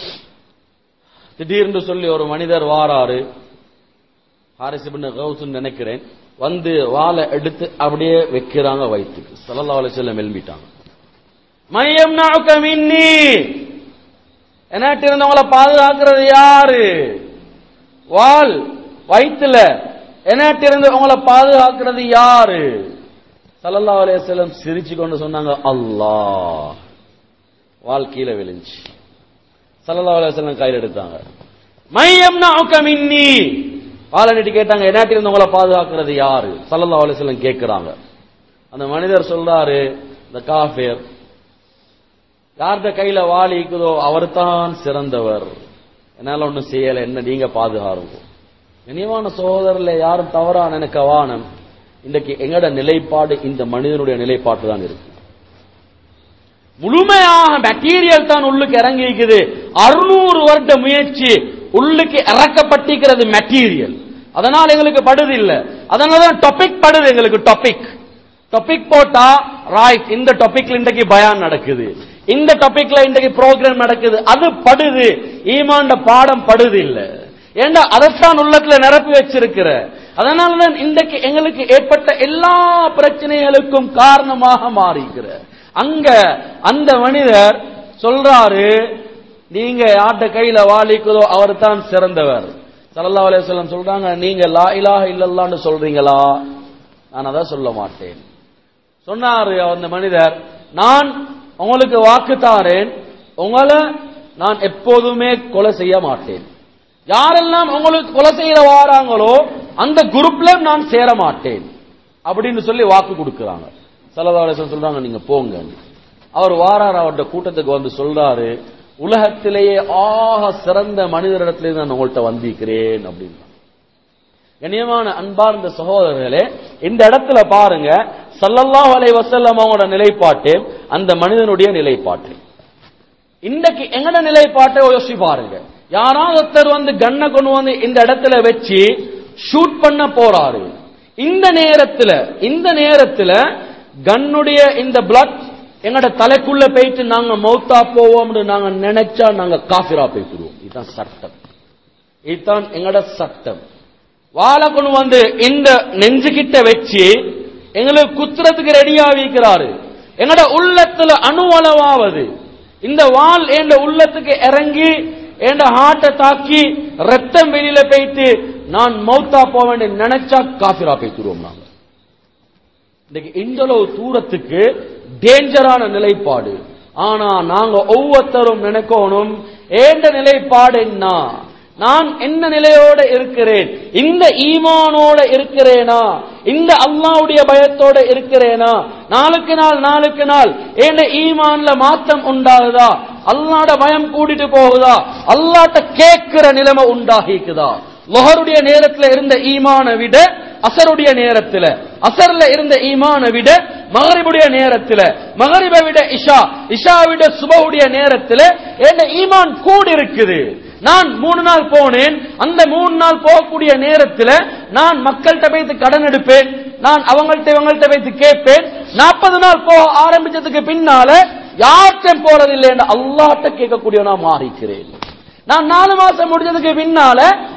திடீர்னு சொல்லி ஒரு மனிதர் வாராரு ஹாரிசிபின் கௌசுன்னு நினைக்கிறேன் வந்து வாழை எடுத்து அப்படியே வைக்கிறாங்க வயிற்றுக்கு சல்லல்லா அலிசல்லம் எழும்பிட்டாங்க மையம் நாக்க மின்னி என்னாட்டு இருந்தவங்கள பாதுகாக்கிறது யாரு வால் வயிற்றுல என்னாட்டு இருந்து உங்களை பாதுகாக்கிறது யாரு சல்லல்லா அலையம் சிரிச்சு கொண்டு சொன்னாங்க அல்லாஹ் வாழ்க்கையில விழுந்துச்சு சல்லல்லா அலையம் கையில் எடுத்தாங்க மையம் மின்னி வாழனிட்டு கேட்டாங்க என்னாட்டி இருந்து உங்களை பாதுகாக்கிறது யாரு சல்லல்லா அலையம் கேட்கிறாங்க அந்த மனிதர் சொல்றாரு இந்த காஃபேர் யார்கிட்ட கையில வாள் இருக்குதோ அவர் தான் சிறந்தவர் என்னால ஒண்ணும் செய்யல என்ன நீங்க பாதுகாருங்க இனிவான சகோதரர்ல யாரும் தவறா நினைக்க வானம் இன்றைக்கு எங்கட நிலைப்பாடு இந்த மனிதனுடைய நிலைப்பாட்டு தான் இருக்கு முழுமையாக மெட்டீரியல் தான் உள்ளுக்கு இறங்கி இருக்குது அறுநூறு வருட முயற்சி உள்ளுக்கு இறக்கப்பட்டிருக்கிறது மெட்டீரியல் அதனால எங்களுக்கு படுது இல்ல அதனாலதான் டாபிக் படுது எங்களுக்கு டாபிக் டாபிக் போட்டா ரைட் இந்த டாபிக்ல இன்றைக்கு பயான் நடக்குது இந்த டாபிக்ல இன்றைக்கு ப்ரோக்ராம் நடக்குது அது படுது ஈமாண்ட பாடம் படுது இல்ல ஏண்டா அதைத்தான் உள்ளத்துல நிரப்பி வச்சிருக்கிற அதனாலதான் இன்றைக்கு எங்களுக்கு ஏற்பட்ட எல்லா பிரச்சனைகளுக்கும் காரணமாக மாறிக்கிற அங்க அந்த மனிதர் சொல்றாரு நீங்க யார்கிட்ட கையில வாலிக்குதோ அவர் தான் சிறந்தவர் சல்லா அலையம் சொல்றாங்க நீங்க லா இலாஹ இல்லல்லான்னு சொல்றீங்களா நான் அதை சொல்ல மாட்டேன் சொன்னாரு அந்த மனிதர் நான் உங்களுக்கு வாக்கு தாரேன் உங்களை நான் எப்போதுமே கொலை செய்ய மாட்டேன் யாரெல்லாம் உங்களுக்கு கொலை செய்யற வாராங்களோ அந்த குரூப்ல நான் சேர மாட்டேன் அப்படின்னு சொல்லி வாக்கு கொடுக்கிறாங்க சலதாலேசன் சொல்றாங்க நீங்க போங்க அவர் வாரார் அவருடைய கூட்டத்துக்கு வந்து சொல்றாரு உலகத்திலேயே ஆக சிறந்த மனிதரிடத்திலே நான் உங்கள்கிட்ட வந்திருக்கிறேன் அப்படின்னு கண்ணியமான அன்பார்ந்த சகோதரர்களே இந்த இடத்துல பாருங்க சல்லல்லாஹு அலைஹி வஸல்லம் அவங்களோட நிலைப்பாட்டு அந்த மனிதனுடைய நிலைப்பாட்டு இன்றைக்கு எங்கட நிலைப்பாட்டை யோசிச்சு பாருங்க யாராவது ஒருத்தர் வந்து கண்ணை கொண்டு வந்து இந்த இடத்துல வச்சு ஷூட் பண்ண போறாரு இந்த நேரத்துல இந்த நேரத்துல கன்னுடைய இந்த பிளட் எங்கட தலைக்குள்ள போயிட்டு நாங்க மௌத்தா போவோம்னு நாங்க நினைச்சா நாங்க காஃபிரா போய்க்கிடுவோம் இதுதான் சட்டம் இதுதான் எங்கட சட்டம் வாழை கொண்டு வந்து இந்த நெஞ்சு கிட்ட வச்சு எங்களுக்கு குத்துறதுக்கு ரெடியா வைக்கிறாரு எங்கட உள்ளத்துல அணுவளவாவது இந்த வால் என்ற உள்ளத்துக்கு இறங்கி என்ற ஹார்ட்டை தாக்கி ரத்தம் வெளியில போயிட்டு நான் மௌத்தா போக வேண்டிய நினைச்சா காஃபிரா போய்த்துருவோம் நாங்க இன்னைக்கு இந்த அளவு தூரத்துக்கு டேஞ்சரான நிலைப்பாடு ஆனா நாங்க ஒவ்வொருத்தரும் நினைக்கணும் ஏண்ட நிலைப்பாடு என்ன நான் என்ன நிலையோட இருக்கிறேன் இந்த ஈமானோட இருக்கிறேனா இந்த அல்லாவுடைய பயத்தோட இருக்கிறேனா நாளுக்கு நாள் நாளுக்கு நாள் என்ன ஈமான்ல மாற்றம் உண்டாகுதா அல்லாட பயம் கூட்டிட்டு போகுதா அல்லாட்ட கேட்கிற நிலைமை உண்டாகிக்குதா லொஹருடைய நேரத்துல இருந்த ஈமான விட அசருடைய நேரத்துல அசர்ல இருந்த ஈமான விட மகரிபுடைய நேரத்துல மகரிபை விட இஷா இஷா விட சுபவுடைய நேரத்துல என்ன ஈமான் கூடி இருக்குது நான் மூணு நாள் போனேன் அந்த மூணு நாள் போகக்கூடிய நேரத்தில் நான் மக்கள்கிட்ட வைத்து கடன் எடுப்பேன் நான் அவங்கள்ட்ட இவங்கள்ட்ட வைத்து கேட்பேன் நாற்பது நாள் போக ஆரம்பிச்சதுக்கு பின்னால யார்கிட்ட போறதில்லை என்று அல்லாட்ட கேட்கக்கூடிய நான் மாறிக்கிறேன் நான் நாலு மாசம் முடிஞ்சதுக்கு பின்னால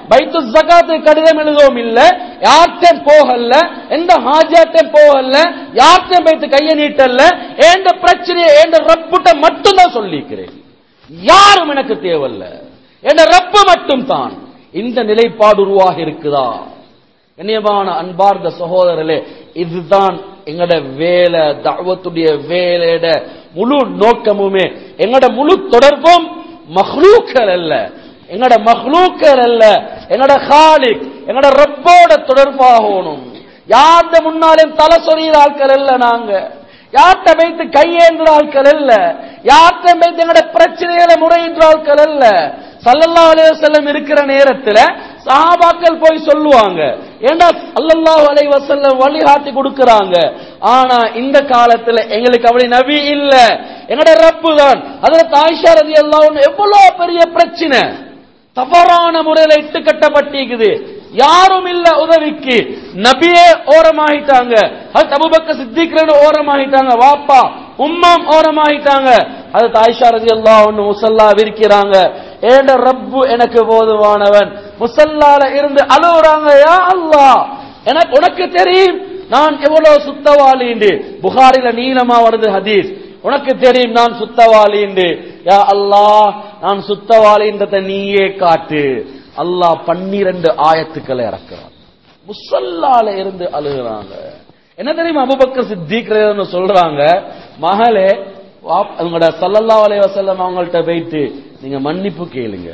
பைத்து ஜகாத்து கடிதம் எழுதவும் இல்ல யார்ட்டும் போகல எந்த ஹாஜாட்டும் போகல யார்ட்டும் பைத்து கையை நீட்டல்ல ஏண்ட பிரச்சனையை ஏண்ட ரப்புட்ட மட்டும்தான் சொல்லிக்கிறேன் யாரும் எனக்கு தேவையில்ல என்ற ரப்பு மட்டும் தான் இந்த நிலைப்பாடு உருவாக இருக்குதா கண்ணியமான அன்பார்ந்த சகோதரர்களே இதுதான் எங்கட வேலை தாவத்துடைய வேலையோட முழு நோக்கமுமே எங்கட முழு தொடர்பும் மஹ்லூக்கள் அல்ல எங்கட மஹ்லூக்கள் அல்ல எங்கட ஹாலிக் எங்கட ரப்போட தொடர்பாகணும் யார்ட முன்னாலும் தலை சொறியிற ஆட்கள் அல்ல நாங்க யார்கிட்ட வைத்து கையேந்துற ஆட்கள் அல்ல யார்கிட்ட வைத்து எங்கட பிரச்சனைகளை முறையின்ற ஆட்கள் அல்ல சல்லல்லாஹு அலைஹி வஸல்லம் இருக்கிற நேரத்துல சஹாபாக்கள் போய் சொல்லுவாங்க ஏண்டா சல்லல்லாஹு அலைஹி வஸல்லம் வழிகாட்டி கொடுக்கறாங்க ஆனா இந்த காலத்துல எங்களுக்கு அப்படி நபி இல்ல எங்கட ரப்பு தான் அதுல தாய்ஷா ரலியல்லாஹு அன்ஹா எவ்வளவு பெரிய பிரச்சனை தவறான முறையில இட்டு கட்டப்பட்டிருக்குது யாரும் இல்ல உதவிக்கு நபியே ஓரமாயிட்டாங்க அது தபுபக்க சித்திக்கிறன்னு ஓரமாயிட்டாங்க வாப்பா உம்மம் ஓரமாயிட்டாங்க அது தாய்ஷா ரதி அல்லா ஒன்னு முசல்லா விரிக்கிறாங்க ஏண்ட ரப்பு எனக்கு போதுவானவன் முசல்லால இருந்து அழுகுறாங்க யா அல்லாஹ் எனக்கு உனக்கு தெரியும் நான் எவ்வளவு சுத்தவாளிண்டு புகாரில நீளமா வருது ஹதீஸ் உனக்கு தெரியும் நான் சுத்தவாளிண்டு யா அல்லாஹ் நான் சுத்தவாளின்றத நீயே காட்டு அல்லாஹ் பன்னிரண்டு ஆயத்துக்களை இறக்குறான் முசல்லால இருந்து அழுகுறாங்க என்ன தெரியுமா அபுபக்கர் சித்திக்கிறதுன்னு சொல்றாங்க மகளே வாப்- உங்களோட சல்லல்லா அலைஹி வஸல்லம் அவங்கள்ட்ட போயிட்டு நீங்க மன்னிப்பு கேளுங்க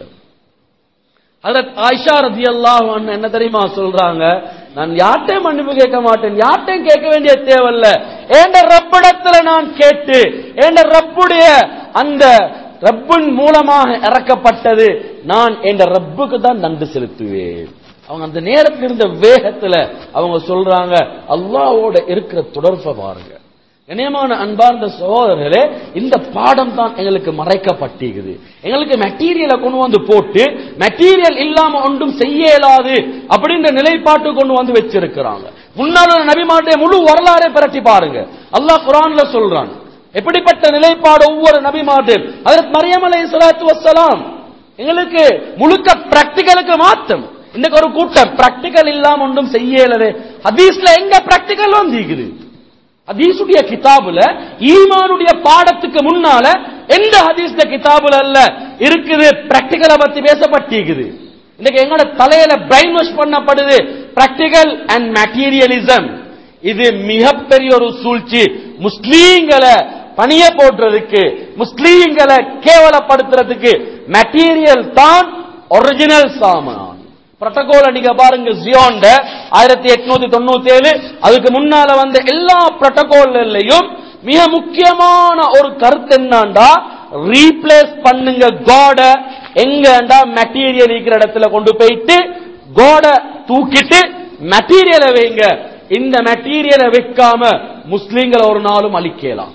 ஹஜரத் ஆயிஷா ரதியல்லாஹு அன்ஹா என்ன தெரியுமா சொல்றாங்க நான் யார்ட்டையும் மன்னிப்பு கேட்க மாட்டேன் யார்ட்டையும் கேட்க வேண்டிய தேவையில்ல ஏண்ட ரப்பிடத்துல நான் கேட்டு ஏண்ட ரப்புடைய அந்த ரப்பின் மூலமாக இறக்கப்பட்டது நான் என்ற ரப்புக்கு தான் நன்றி செலுத்துவேன் அவங்க அந்த நேரத்தில் இருந்த வேகத்துல அவங்க சொல்றாங்க அல்லாஹ்வோட இருக்கிற தொடர்பை பாருங்க இணையமான அன்பார்ந்த சகோதரர்களே இந்த பாடம் தான் எங்களுக்கு மறைக்கப்பட்டிருக்குது எங்களுக்கு மெட்டீரியலை கொண்டு வந்து போட்டு மெட்டீரியல் இல்லாம ஒன்றும் செய்ய இயலாது அப்படின்ற நிலைப்பாட்டு கொண்டு வந்து வச்சிருக்கிறாங்க முன்னாள் உள்ள நபிமாருடைய முழு வரலாறை பிரட்டி பாருங்க அல்லாஹ் குரான்ல சொல்றான் எப்படிப்பட்ட நிலைப்பாடு ஒவ்வொரு நபிமாட்டு அதற்கு மரியம் அலை சலாத்து வசலாம் எங்களுக்கு முழுக்க பிராக்டிகலுக்கு மாத்தம் இன்னைக்கு ஒரு கூட்டம் பிராக்டிகல் இல்லாம ஒன்றும் செய்யலது ஹதீஸ்ல எங்க பிராக்டிகல் வந்திருக்குது ஹதீஸுடைய கிதாபுல ஈமானுடைய பாடத்துக்கு முன்னால எந்த ஹதீஸ்ல கிதாபுல அல்ல இருக்குது பிராக்டிகலை பத்தி பேசப்பட்டிருக்குது இன்னைக்கு எங்களோட தலையில பிரைன் வாஷ் பண்ணப்படுது பிராக்டிகல் அண்ட் மெட்டீரியலிசம் இது மிகப்பெரிய ஒரு சூழ்ச்சி முஸ்லீம்களை பணிய போடுறதுக்கு முஸ்லீம்களை கேவலப்படுத்துறதுக்கு மெட்டீரியல் தான் ஒரிஜினல் சாமான் புரோட்டோகால நீங்க பாருங்க ஜியோண்ட ஆயிரத்தி எட்நூத்தி தொண்ணூத்தி ஏழு அதுக்கு முன்னால வந்த எல்லா புரோட்டோகால்லையும் மிக முக்கியமான ஒரு கருத்து என்னண்டா ரீப்ளேஸ் பண்ணுங்க காட எங்கண்டா மெட்டீரியல் இருக்கிற இடத்துல கொண்டு போயிட்டு காட தூக்கிட்டு மெட்டீரியலை வைங்க இந்த மெட்டீரியலை வைக்காம முஸ்லீம்களை ஒரு நாளும் அழிக்கலாம்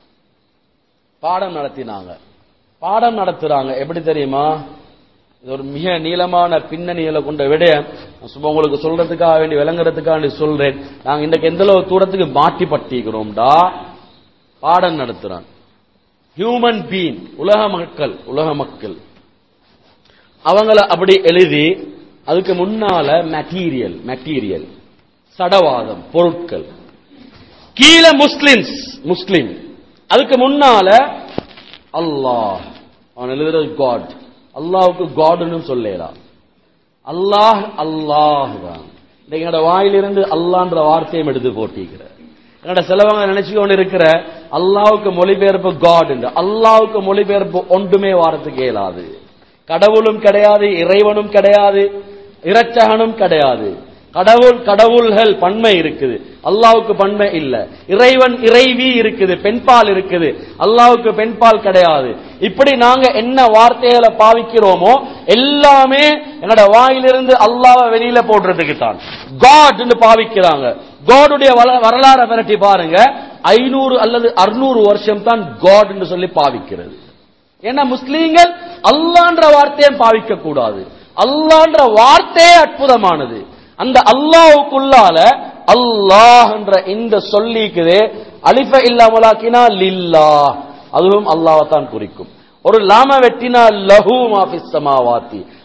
பாடம் நடத்தினாங்க பாடம் நடத்துறாங்க எப்படி தெரியுமா இது ஒரு மிக நீளமான பின்னணியில கொண்ட விடயம் நான் சும்மா உங்களுக்கு சொல்றதுக்காக வேண்டி விளங்குறதுக்காக வேண்டி சொல்றேன் நாங்க இன்றைக்கு எந்த அளவு தூரத்துக்கு மாட்டி பட்டிக்கிறோம்டா பாடம் நடத்துறான் ஹியூமன் பீன் உலக மக்கள் உலக மக்கள் அவங்கள அப்படி எழுதி அதுக்கு முன்னால மெட்டீரியல் மெட்டீரியல் சடவாதம் பொருட்கள் கீழே முஸ்லிம்ஸ் முஸ்லிம் அதுக்கு முன்னால அல்லாஹ் அவன் எழுதுறது காட் அல்லாஹ்வுக்கு காட்னு சொல்லலாம் அல்லாஹ் அல்லாஹ் தான் இன்னைக்கு என்னோட வாயிலிருந்து அல்லான்ற வார்த்தையும் எடுத்து போட்டிருக்கிற என்னோட சிலவங்க நினைச்சு கொண்டு இருக்கிற அல்லாவுக்கு மொழிபெயர்ப்பு காட் என்று அல்லாவுக்கு மொழிபெயர்ப்பு ஒன்றுமே வாரத்துக்கு இயலாது கடவுளும் கிடையாது இறைவனும் கிடையாது இரட்சகனும் கிடையாது கடவுள் கடவுள்கள் பன்மை இருக்குது அல்லாவுக்கு பன்மை இல்ல இறைவன் இறைவி இருக்குது பெண்பால் இருக்குது அல்லாவுக்கு பெண்பால் கிடையாது இப்படி நாங்க என்ன வார்த்தைகளை பாவிக்கிறோமோ எல்லாமே என்னோட வாயிலிருந்து அல்லாவை வெளியில போடுறதுக்கு தான் காட் பாவிக்கிறாங்க காடுடைய வரலாறை விரட்டி பாருங்க ஐநூறு அல்லது அறுநூறு வருஷம் தான் காட் என்று சொல்லி பாவிக்கிறது ஏன்னா முஸ்லீம்கள் அல்லான்ற வார்த்தையை பாவிக்க கூடாது அல்லான்ற வார்த்தையே அற்புதமானது அந்த அல்லாவுக்குள்ளால அல்லாஹ் என்ற இந்த சொல்லிக்குதே அலிஃப இல்லாமலாக்கினா லில்லா அதுவும் அல்லாஹ்தான் குறிக்கும் ஒரு லாம வெட்டினா லஹு மாஃபிஸ் சமாவாத்தி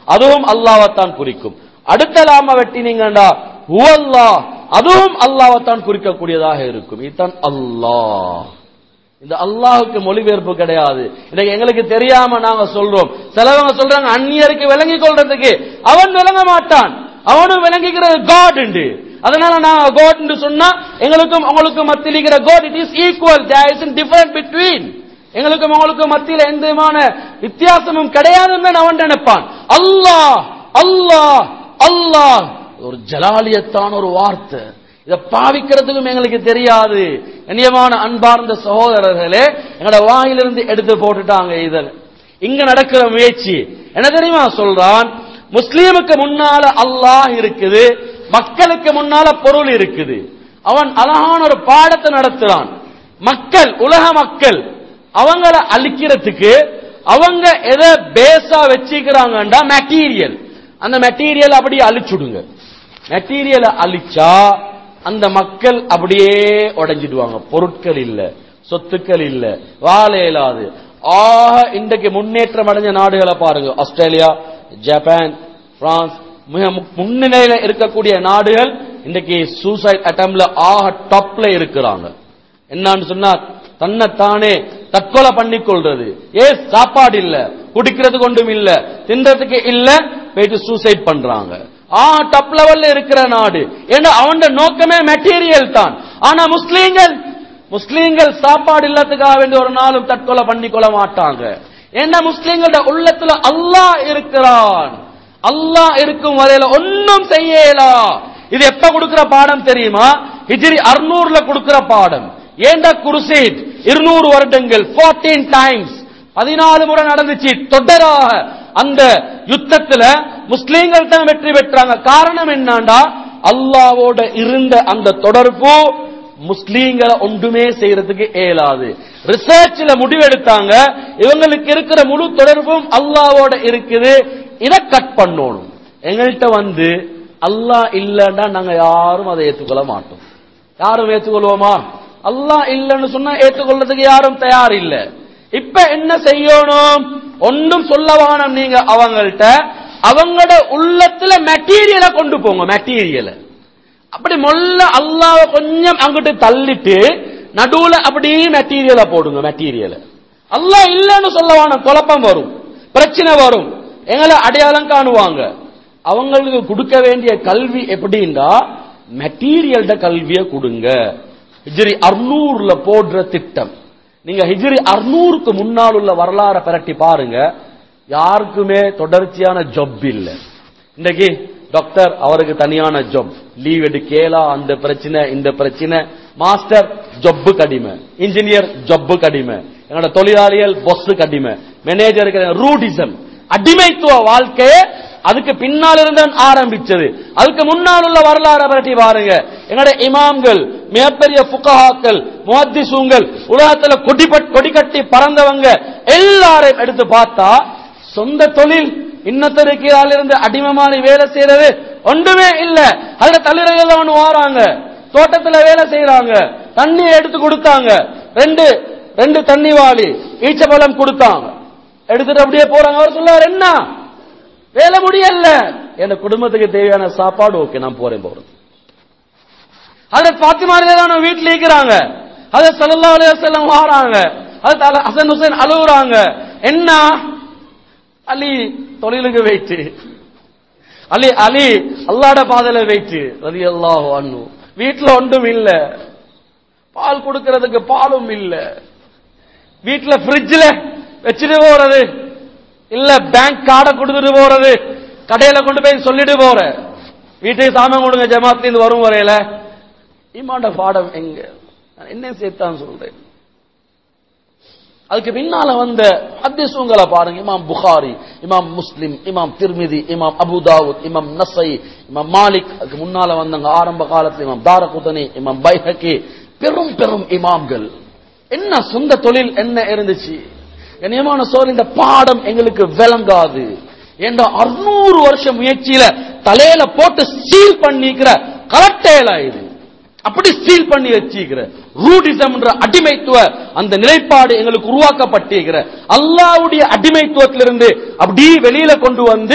அதுவும் அல்லாஹ்வைத்தான் குறிக்கும் அடுத்த லாம வெட்டினீங்கடா ஹுவல்லா அதுவும் அல்லாஹ்வைத்தான் குறிக்கக்கூடியதாக இருக்கும் இதுதான் அல்லாஹ் இந்த அல்லாஹுக்கு மொழிபெயர்ப்பு கிடையாது இன்னைக்கு எங்களுக்கு தெரியாம நாங்க சொல்றோம் சிலவங்க சொல்றாங்க அந்நியருக்கு விளங்கி கொள்றதுக்கு அவன் விளங்க மாட்டான் அவனும் விளங்கிக்கிறது காட் உண்டு அதனால நாங்க காட் சொன்னா எங்களுக்கும் உங்களுக்கும் மத்தியில் இருக்கிற God it is equal there is different between எங்களுக்கும் உங்களுக்கும் மத்தியில் எந்த விதமான வித்தியாசமும் கிடையாதுன்னு அவன் நினைப்பான் அல்லாஹ் அல்லாஹ் அல்லாஹ் ஒரு ஜலாலியத்தான ஒரு வார்த்தை இதை பாவிக்கிறதுக்கும் எங்களுக்கு தெரியாது கண்ணியமான அன்பார்ந்த சகோதரர்களே எங்களோட வாயிலிருந்து எடுத்து போட்டுட்டாங்க இதில் இங்க நடக்கிற முயற்சி என்ன தெரியுமா சொல்றான் முஸ்லீமுக்கு முன்னால அல்லாஹ் இருக்குது மக்களுக்கு முன்னால பொருள் இருக்குது அவன் அழகான ஒரு பாடத்தை நடத்துறான் மக்கள் உலக மக்கள் அவங்கள அழிக்கிறதுக்கு அவங்க எதை பேஸா வச்சுக்கிறாங்கன்றா மெட்டீரியல் அந்த மெட்டீரியல் அப்படியே அழிச்சுடுங்க மெட்டீரியலை அழிச்சா அந்த மக்கள் அப்படியே உடைஞ்சிடுவாங்க பொருட்கள் இல்ல சொத்துக்கள் இல்ல வாழ இயலாது ஆக இன்றைக்கு முன்னேற்றம் அடைஞ்ச நாடுகளை பாருங்க ஆஸ்திரேலியா ஜப்பான் பிரான்ஸ் மிக மு- முன்னிலையில இருக்கக்கூடிய நாடுகள் இன்றைக்கு சூசைட் அட்டம்ல ஆக டாப்ல இருக்கிறாங்க என்னன்னு சொன்னா தன்னைத்தானே தற்கொலை பண்ணிக் கொள்றது ஏ சாப்பாடு இல்ல குடிக்கிறதுக்கு ஒன்றும் இல்ல தின்றதுக்கு இல்ல போயிட்டு சூசைட் பண்றாங்க ஆ டாப் லெவல்ல இருக்கிற நாடு ஏன்னா அவன் நோக்கமே மெட்டீரியல் தான் ஆனா முஸ்லீம்கள் முஸ்லீம்கள் சாப்பாடு இல்லத்துக்காக வேண்டி ஒரு நாளும் தற்கொலை பண்ணிக்கொள்ள மாட்டாங்க ஏன்னா முஸ்லீம்களோட உள்ளத்துல அல்லாஹ் இருக்கிறான் அல்லாஹ் இருக்கும் வரையில ஒன்னும் செய்யலா இது எப்ப கொடுக்கிற பாடம் தெரியுமா ஹிஜ்ரி அறுநூறுல கொடுக்கிற பாடம் ஏண்டா குருசீட் இருநூறு வருடங்கள் 14 டைம்ஸ் பதினாலு முறை நடந்துச்சு தொடராக அந்த யுத்தத்துல முஸ்லீம்கள் தான் வெற்றி பெற்றாங்க காரணம் என்னண்டா அல்லாவோட இருந்த அந்த தொடர்பு முஸ்லீம்களை ஒன்றுமே செய்யறதுக்கு இயலாது ரிசர்ச்ல முடிவெடுத்தாங்க இவங்களுக்கு இருக்கிற முழு தொடர்பும் அல்லாவோட இருக்குது இதை கட் பண்ணணும் எங்கள்கிட்ட வந்து அல்லாஹ் இல்லைன்னா நாங்க யாரும் அதை ஏற்றுக்கொள்ள மாட்டோம் யாரும் ஏற்றுக்கொள்வோமா அல்லாஹ் இல்லைன்னு சொன்னா ஏற்றுக்கொள்றதுக்கு யாரும் தயார் இல்ல இப்ப என்ன செய்யணும் ஒன்றும் சொல்ல வேணாம் நீங்க அவங்கள்ட்ட அவங்களோட உள்ளத்துல மெட்டீரியலை கொண்டு போங்க மெட்டீரியலை அப்படி மொல்ல அல்லாஹ் கொஞ்சம் அங்கிட்டு தள்ளிட்டு நடுவுல அப்படியே மெட்டீரியலை போடுங்க மெட்டீரியலை அல்லாஹ் இல்லைன்னு சொல்ல வேணாம் குழப்பம் வரும் பிரச்சனை வரும் எங்களை அடையாளம் காணுவாங்க அவங்களுக்கு கொடுக்க வேண்டிய கல்வி எப்படின்னா மெட்டீரியல்ட கல்வியை கொடுங்க ஹிஜ்ரி அறுநூறுல போடுற திட்டம் நீங்க ஹிஜ்ரி அறுநூறுக்கு முன்னால் உள்ள வரலாறை பிரட்டி பாருங்க யாருக்குமே தொடர்ச்சியான ஜொப் இல்ல இன்னைக்கு டாக்டர் அவருக்கு தனியான ஜொப் லீவ் எடுக்கலா அந்த பிரச்சனை இந்த பிரச்சனை மாஸ்டர் ஜொப்பு கடிமை இன்ஜினியர் ஜொப்பு கடிமை என்னோட தொழிலாளிகள் பொஸ் கடிமை மேனேஜருக்கு ரூடிசம் அடிமைத்துவ வாழ்க்கையே அதுக்கு பின்னால் இருந்து ஆரம்பிச்சது அதுக்கு முன்னால் உள்ள வரலாறு பற்றி பாருங்க எங்கட இமாம்கள் மிகப்பெரிய புக்கஹாக்கள் முஹத்திசூங்கள் உலகத்துல கொடி பட்- கொடி கட்டி பறந்தவங்க எல்லாரையும் எடுத்து பார்த்தா சொந்த தொழில் இன்னத்தருக்கு இருந்து அடிமமானி வேலை செய்யறது ஒன்றுமே இல்ல அதுல தளிரைகள் ஒண்ணு வாராங்க தோட்டத்துல வேலை செய்யறாங்க தண்ணி எடுத்து கொடுத்தாங்க ரெண்டு ரெண்டு தண்ணி வாளி ஈச்சப்பழம் கொடுத்தாங்க எடுத்துட்டு அப்படியே போறாங்க அவர் சொல்லுவார் என்ன வேலை முடியல என் குடும்பத்துக்கு தேவையான சாப்பாடு ஓகே நான் போறேன் போறேன் அதை பாத்திமா தான் வீட்டுல இருக்கிறாங்க அதை சல்லா அலையம் வாராங்க அது ஹசன் ஹுசைன் அழுகுறாங்க என்ன அலி தொழிலுக்கு வெயிட்டு அலி அலி அல்லாட பாதையில வெயிட்டு ரதி அல்லாஹ் அண்ணு வீட்டுல ஒன்றும் இல்ல பால் கொடுக்கறதுக்கு பாலும் இல்ல வீட்டுல ஃப்ரிட்ஜ்ல வச்சுட்டு போறது இல்ல பேங்க் கார்டை கொடுத்துட்டு போறது கடையில கொண்டு போய் சொல்லிட்டு போற வீட்டுக்கு சாமான் கொடுங்க ஜமாத்துல வரும் வரையில இமாண்ட பாடம் எங்க நான் என்ன சேர்த்தான் சொல்றேன் அதுக்கு பின்னால வந்த ஹதீஸுங்களை பாருங்க இமாம் புகாரி இமாம் முஸ்லிம் இமாம் திர்மிதி இமாம் அபுதாவுத் இமாம் நசை இமாம் மாலிக் அதுக்கு முன்னால வந்தவங்க ஆரம்ப காலத்துல இமாம் தாரகுதனி இமாம் பைஹக்கி பெரும் பெரும் இமாம்கள் என்ன சொந்த தொழில் என்ன இருந்துச்சு கண்ணியமான சோழ இந்த பாடம் எங்களுக்கு விளங்காது என்ற அறுநூறு வருஷம் முயற்சியில தலையில போட்டு சீல் பண்ணிக்கிற கலட்டையில இது அப்படி சீல் பண்ணி வச்சிருக்கிற ரூடிசம் என்ற அடிமைத்துவ அந்த நிலைப்பாடு எங்களுக்கு உருவாக்கப்பட்டிருக்கிற அல்லாவுடைய அடிமைத்துவத்திலிருந்து அப்படியே வெளியில கொண்டு வந்து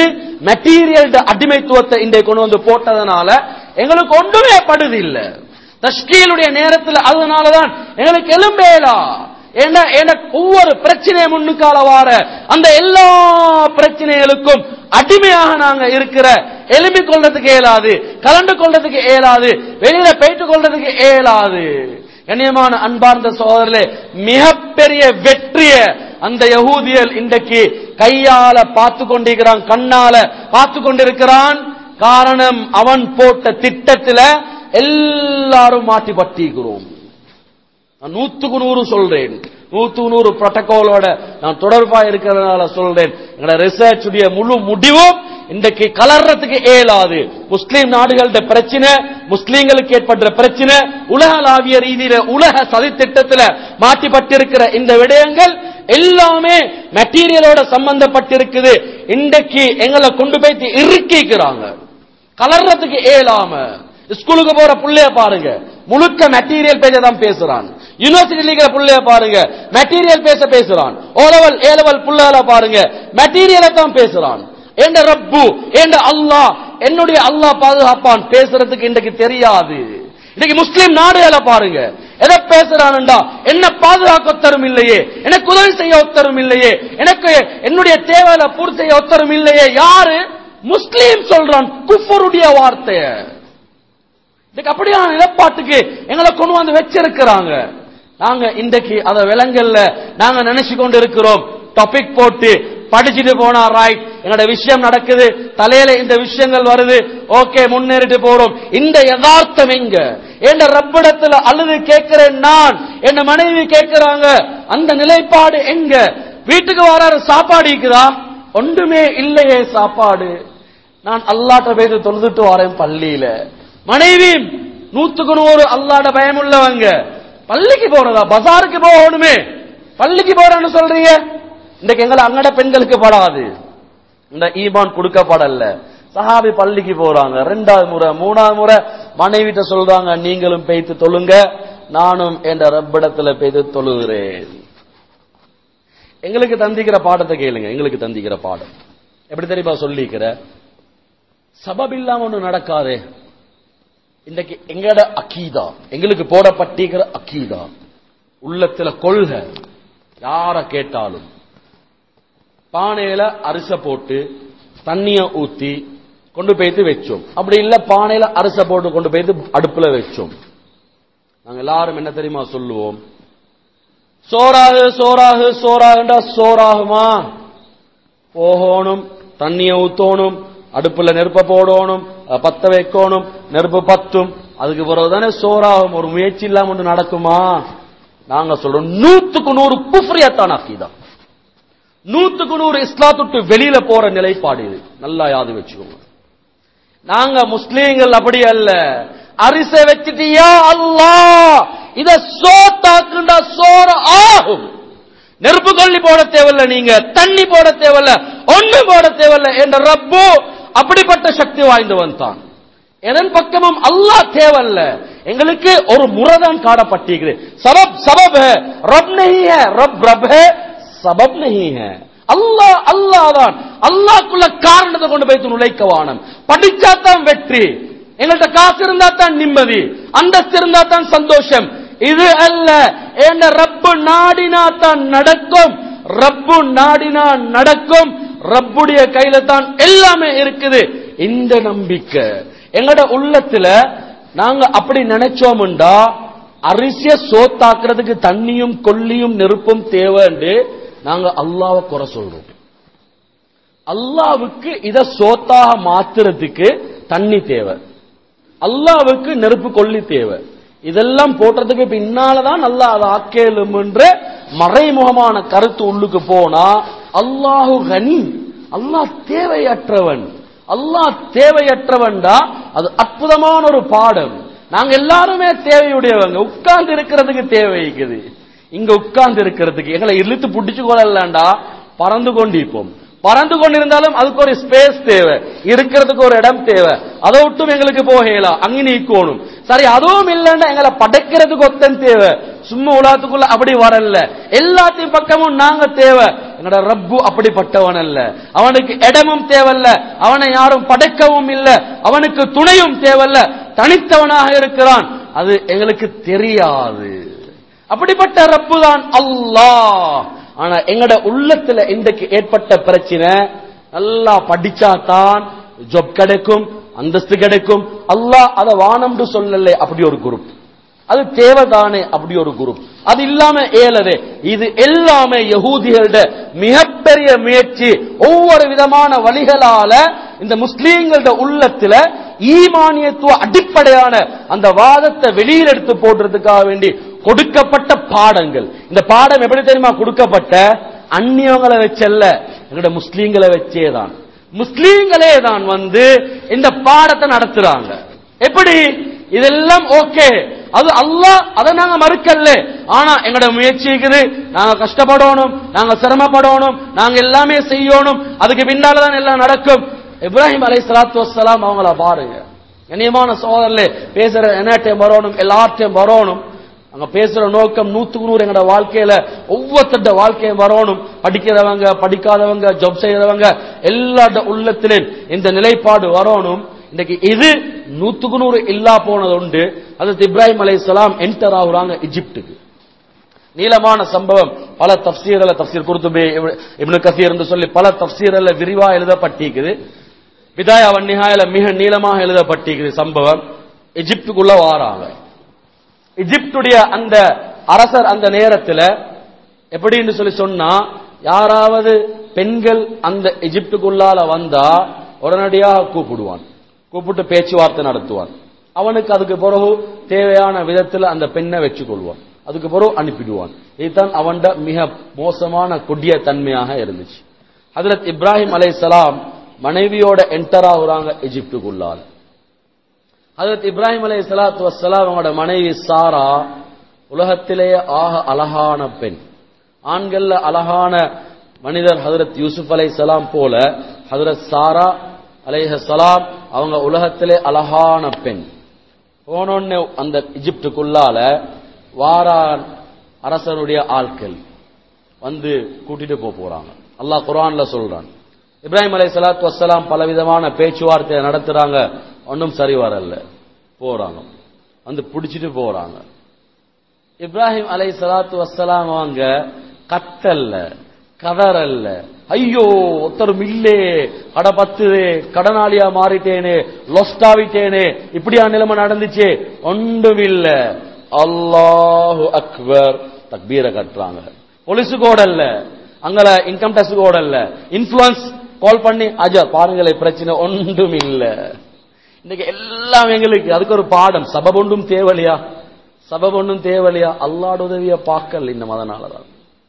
மெட்டீரியல் அடிமைத்துவத்தை இன்றைக்கு கொண்டு வந்து போட்டதனால எங்களுக்கு ஒன்றுமே படுது இல்ல தஷ்கீலுடைய நேரத்தில் அதனாலதான் எங்களுக்கு எலும்பேலா ஏன்னா எனக்கு ஒவ்வொரு பிரச்சனையை முன்னுக்கால வார அந்த எல்லா பிரச்சனைகளுக்கும் அடிமையாக நாங்க இருக்கிற எலும்பி கொள்றதுக்கு இயலாது கலந்து கொள்றதுக்கு இயலாது வெளியில போயிட்டு கொள்றதுக்கு இயலாது கண்ணியமான அன்பார்ந்த சோதரர்களே மிகப்பெரிய வெற்றிய அந்த யகூதியல் இன்றைக்கு கையால பார்த்து கொண்டிருக்கிறான் கண்ணால பார்த்து கொண்டிருக்கிறான் காரணம் அவன் போட்ட திட்டத்துல எல்லாரும் மாட்டி பட்டிக்கிறோம் நான் நூத்துக்கு நூறு சொல்றேன் நூத்துக்கு நூறு புரோட்டோகாலோட நான் தொடர்பா இருக்கிறதுனால சொல்றேன் எங்களோட ரிசர்ச் உடைய முழு முடிவும் இன்றைக்கு கலர்றதுக்கு இயலாது முஸ்லீம் நாடுகளோட பிரச்சனை முஸ்லீம்களுக்கு ஏற்பட்ட பிரச்சனை உலகளாவிய ரீதியில உலக சதித்திட்டத்துல மாட்டிப்பட்டிருக்கிற இந்த விடயங்கள் எல்லாமே மெட்டீரியலோட சம்பந்தப்பட்டிருக்குது இன்றைக்கு எங்களை கொண்டு போய் இறுக்கிக்கிறாங்க கலர்றதுக்கு இயலாம ஸ்கூலுக்கு போற புள்ளைய பாருங்க முழுக்க மெட்டீரியல் பேச தான் பேசுறான் யூனிவர்சிட்டி இருக்கிற புள்ளைய பாருங்க மெட்டீரியல் பேச பேசுறான் ஓ லெவல் ஏ லெவல் புள்ளைல பாருங்க மெட்டீரியலை தான் பேசுறான் என்ற ரப்பு என்ற அல்லாஹ் என்னுடைய அல்லாஹ் பாதுகாப்பான் பேசுறதுக்கு இன்றைக்கு தெரியாது இன்னைக்கு முஸ்லிம் நாடுகளை பாருங்க எதை பேசுறான்டா என்ன பாதுகாக்க ஒத்தரும் இல்லையே எனக்கு உதவி செய்ய ஒத்தரும் இல்லையே எனக்கு என்னுடைய தேவையில பூர்த்தி செய்ய ஒத்தரும் இல்லையே யாரு முஸ்லீம் சொல்றான் குஃபருடைய வார்த்தைய இதுக்கு அப்படியான நிலப்பாட்டுக்கு எங்களை கொண்டு வந்து வச்சிருக்கிறாங்க நாங்க இன்றைக்கு அத விலங்கல்ல நாங்க நினைச்சு கொண்டு இருக்கிறோம் டாபிக் போட்டு படிச்சுட்டு போனா ரைட் என்னோட விஷயம் நடக்குது தலையில இந்த விஷயங்கள் வருது ஓகே முன்னேறிட்டு போறோம் இந்த யதார்த்தம் எங்க என் ரப்பிடத்துல அழுது கேட்கிறேன் நான் என் மனைவி கேட்கிறாங்க அந்த நிலைப்பாடு எங்க வீட்டுக்கு வராரு சாப்பாடு இருக்குதா ஒன்றுமே இல்லையே சாப்பாடு நான் அல்லாட்ட போய் தொழுதுட்டு வரேன் பள்ளியில மனைவி நூத்துக்கு நூறு அல்லாட பயம் உள்ளவங்க பள்ளிக்கு போறதா பஜாருக்கு போகணுமே பள்ளிக்கு போறேன்னு சொல்றீங்க இன்றைக்கு எங்களை அங்கட பெண்களுக்கு படாது இந்த ஈமான் கொடுக்கப்படல சஹாபி பள்ளிக்கு போறாங்க ரெண்டாவது முறை மூணாவது முறை மனைவிட்ட சொல்றாங்க நீங்களும் பெய்த்து தொழுங்க நானும் என்ற ரப்பிடத்துல பெய்து தொழுகிறேன் எங்களுக்கு தந்திக்கிற பாடத்தை கேளுங்க எங்களுக்கு தந்திக்கிற பாடம் எப்படி தெரியுமா சொல்லிக்கிற சபப் இல்லாம ஒண்ணு நடக்காதே இன்றைக்கு எங்கட அக்கீதா எங்களுக்கு போடப்பட்டிருக்கிற அக்கீதா உள்ளத்துல கொள்கை யார கேட்டாலும் பானையில அரிச போட்டு தண்ணிய ஊத்தி கொண்டு போய்த்து வச்சோம் அப்படி இல்ல பானையில அரிச போட்டு கொண்டு போய்த்து அடுப்புல வச்சோம் நாங்க எல்லாரும் என்ன தெரியுமா சொல்லுவோம் சோறாகு சோறாகு சோறாகுண்டா சோறாகுமா போகணும் தண்ணிய ஊத்தணும் அடுப்புல நெருப்ப போடணும் பத்த வைக்கணும் நெருப்பு பத்தும் அதுக்கு பிறகுதானே சோறாகும் ஒரு முயற்சி இல்லாம ஒன்று நடக்குமா நாங்க சொல்றோம் நூத்துக்கு நூறு குஃப்ரியாத்தான் அக்கீதா நூத்துக்கு நூறு இஸ்லாத்துட்டு வெளியில போற நிலைப்பாடு இது நல்லா யாது வச்சுக்கோங்க நாங்க முஸ்லீம்கள் அப்படி அல்ல அரிசை வச்சுட்டியா அல்லா இத சோத்தாக்குண்டா சோற ஆகும் நெருப்பு கொல்லி போட தேவையில்ல நீங்க தண்ணி போட தேவையில்ல ஒண்ணு போட தேவையில்ல என்ற ரப்பு அப்படிப்பட்ட சக்தி வாய்ந்தவன் தான் எதன் பக்கமும் அல்லாஹ் தேவையில்ல எங்களுக்கு ஒரு முறைதான் காணப்பட்டிருக்கிறது சபப் சபப் है रब नहीं है रब रब है சபப் नहीं है அல்லாஹ் அல்லாஹ் தான் அல்லாஹ்க்குள்ள காரணத்தை கொண்டு போய் நுழைக்க வானம் படிச்சா தான் வெற்றி எங்கள்கிட்ட காசு இருந்தா தான் நிம்மதி அந்தஸ்து இருந்தா தான் சந்தோஷம் இது அல்ல என்ன ரப்பு நாடினா தான் நடக்கும் ரப்பு நாடினா நடக்கும் ரப்புடைய கையில தான் எல்லாமே இருக்குது இந்த நம்பிக்கை எங்கட உள்ளத்துல நாங்க அப்படி நினைச்சோம்டா அரிசிய சோத்தாக்குறதுக்கு தண்ணியும் கொல்லியும் நெருப்பும் தேவைன்னு நாங்க அல்லாவை குறை சொல்றோம் அல்லாவுக்கு இத சோத்தாக மாத்துறதுக்கு தண்ணி தேவை அல்லாவுக்கு நெருப்பு கொல்லி தேவை இதெல்லாம் போட்டதுக்கு பின்னாலதான் நல்லா அதை ஆக்கேலும் என்ற மறைமுகமான கருத்து உள்ளுக்கு போனா அல்லாஹு கனி அல்லாஹ் தேவையற்றவன் அல்லாஹ் தேவையற்றவன்டா அது அற்புதமான ஒரு பாடம் நாங்க எல்லாருமே தேவையுடையவங்க உட்கார்ந்து இருக்கிறதுக்கு தேவை இருக்குது இங்க உட்கார்ந்து இருக்கிறதுக்கு எங்களை இழுத்து புடிச்சு கொள்ளலாண்டா பறந்து கொண்டிருப்போம் பறந்து கொண்டிருந்தாலும் அதுக்கு ஒரு ஸ்பேஸ் தேவை இருக்கிறதுக்கு ஒரு இடம் தேவை அதை விட்டும் எங்களுக்கு போகலாம் அங்க நீக்கணும் சரி அதுவும் இல்லைன்னா எங்களை படைக்கிறதுக்கு ஒத்தன் தேவை சும்மா உலகத்துக்குள்ள அப்படி வரல எல்லாத்தையும் பக்கமும் நாங்க தேவை எங்கட ரப்பு அப்படிப்பட்டவன் அல்ல அவனுக்கு இடமும் தேவல்ல அவனை யாரும் படைக்கவும் இல்ல அவனுக்கு துணையும் தேவல்ல தனித்தவனாக இருக்கிறான் அது எங்களுக்கு தெரியாது அப்படிப்பட்ட ரப்பு தான் அல்லாஹ் ஆனா எங்கட உள்ளத்துல இன்றைக்கு ஏற்பட்ட பிரச்சனை நல்லா படிச்சாதான் ஜொப் கிடைக்கும் அந்தஸ்து கிடைக்கும் அல்லாஹ் அதை வானம்னு சொல்லல அப்படி ஒரு குரூப் அது தேவைதானே அப்படி ஒரு குரூப் அது இல்லாம ஏலதே இது எல்லாமே யகூதிகளோட மிகப்பெரிய முயற்சி ஒவ்வொரு விதமான வழிகளால இந்த முஸ்லீம்களோட உள்ளத்துல ஈமானியத்துவ அடிப்படையான அந்த வாதத்தை வெளியில் எடுத்து போடுறதுக்காக வேண்டி கொடுக்கப்பட்ட பாடங்கள் இந்த பாடம் எப்படி தெரியுமா கொடுக்கப்பட்ட அந்நியவங்களை வச்சல்ல எங்களோட முஸ்லீம்களை வச்சேதான் முஸ்லீம்களே தான் வந்து இந்த பாடத்தை நடத்துறாங்க எப்படி இதெல்லாம் ஓகே அது அல்லாஹ் அதை நாங்க மறுக்கல்ல ஆனா எங்களோட முயற்சி இருக்குது நாங்க கஷ்டப்படணும் நாங்க சிரமப்படணும் நாங்க எல்லாமே செய்யணும் அதுக்கு பின்னாலதான் எல்லாம் நடக்கும் இப்ராஹிம் அலை சலாத்து வசலாம் அவங்கள பாருங்க கண்ணியமான சோதரில் பேசுற என்னட்டையும் வரணும் எல்லார்ட்டையும் வரணும் அங்க பேசுற நோக்கம் நூத்துக்கு நூறு எங்களோட வாழ்க்கையில ஒவ்வொருத்தட வாழ்க்கையும் வரணும் படிக்கிறவங்க படிக்காதவங்க ஜப் செய்யறவங்க எல்லா உள்ளத்திலும் இந்த நிலைப்பாடு வரணும் இன்னைக்கு இது நூத்துக்கு நூறு இல்லா போனது உண்டு அது இப்ராஹிம் அலை சலாம் என்டர் ஆகுறாங்க எஜிப்டுக்கு நீளமான சம்பவம் பல தப்சீரல தப்சீர் குருத்துபே இப்னு கசீர் என்று சொல்லி பல தப்சீரல்ல விரிவா எழுதப்பட்டிருக்குது விதாயா வன்னிகாயில மிக நீளமாக எழுதப்பட்டிருக்குது சம்பவம் எஜிப்டுக்குள்ள வாராங்க எஜிப்டுடைய அந்த அரசர் அந்த நேரத்தில் எப்படின்னு சொல்லி சொன்னா யாராவது பெண்கள் அந்த எஜிப்டுக்குள்ளால வந்தா உடனடியாக கூப்பிடுவான் கூப்பிட்டு பேச்சுவார்த்தை நடத்துவான் அவனுக்கு அதுக்கு பிறகு தேவையான விதத்தில் அந்த பெண்ணை வச்சு கொள்வான் அதுக்கு பிறகு அனுப்பிடுவான் இதுதான் அவன் மிக மோசமான கொடிய தன்மையாக இருந்துச்சு ஹதரத் இப்ராஹிம் அலைசலாம் மனைவியோட என்டர் ஆகுறாங்க எஜிப்டுக்குள்ளால ஹதரத் இப்ராஹிம் அலை சலாத்து வசலாம் அவங்களோட மனைவி சாரா உலகத்திலேயே ஆக அழகான பெண் ஆண்கள்ல அழகான மனிதர் ஹதரத் யூசுப் அலை சலாம் போல ஹதரத் சாரா அலைஹ சலாம் அவங்க உலகத்திலே அழகான பெண் போனோன்னு அந்த இஜிப்டுக்குள்ளால வாரான் அரசனுடைய ஆட்கள் வந்து கூட்டிட்டு போக போறாங்க அல்லாஹ் குரான்ல சொல்றான் இப்ராஹிம் அலை சலாத்து வசலாம் பலவிதமான பேச்சுவார்த்தை நடத்துறாங்க ஒன்றும் சரி வரல போறாங்க வந்து பிடிச்சிட்டு போறாங்க இப்ராஹிம் அலை சலாத்து வசலாம் அவங்க கத்தல்ல கதறல்ல ஐயோ ஒருத்தரும் இல்லே கட பத்துதே கடனாளியா மாறிட்டேனே லொஸ்ட் ஆவிட்டேனே இப்படியா நிலைமை நடந்துச்சு ஒன்றும் இல்ல அல்லாஹு அக்பர் தக்பீரை கட்டுறாங்க போலீஸுக்கு ஓடல்ல அங்கல இன்கம் டேக்ஸுக்கு ஓடல்ல இன்ஃபுளுன்ஸ் கால் பண்ணி அஜா பாருங்களே பிரச்சனை ஒன்றும் இல்ல இன்னைக்கு எல்லாம் எங்களுக்கு அதுக்கு ஒரு பாடம் சபப் ஒன்றும் தேவலையா சபப் ஒன்றும் தேவலையா அல்லாட உதவிய பார்க்கல இந்த அதனாலதான்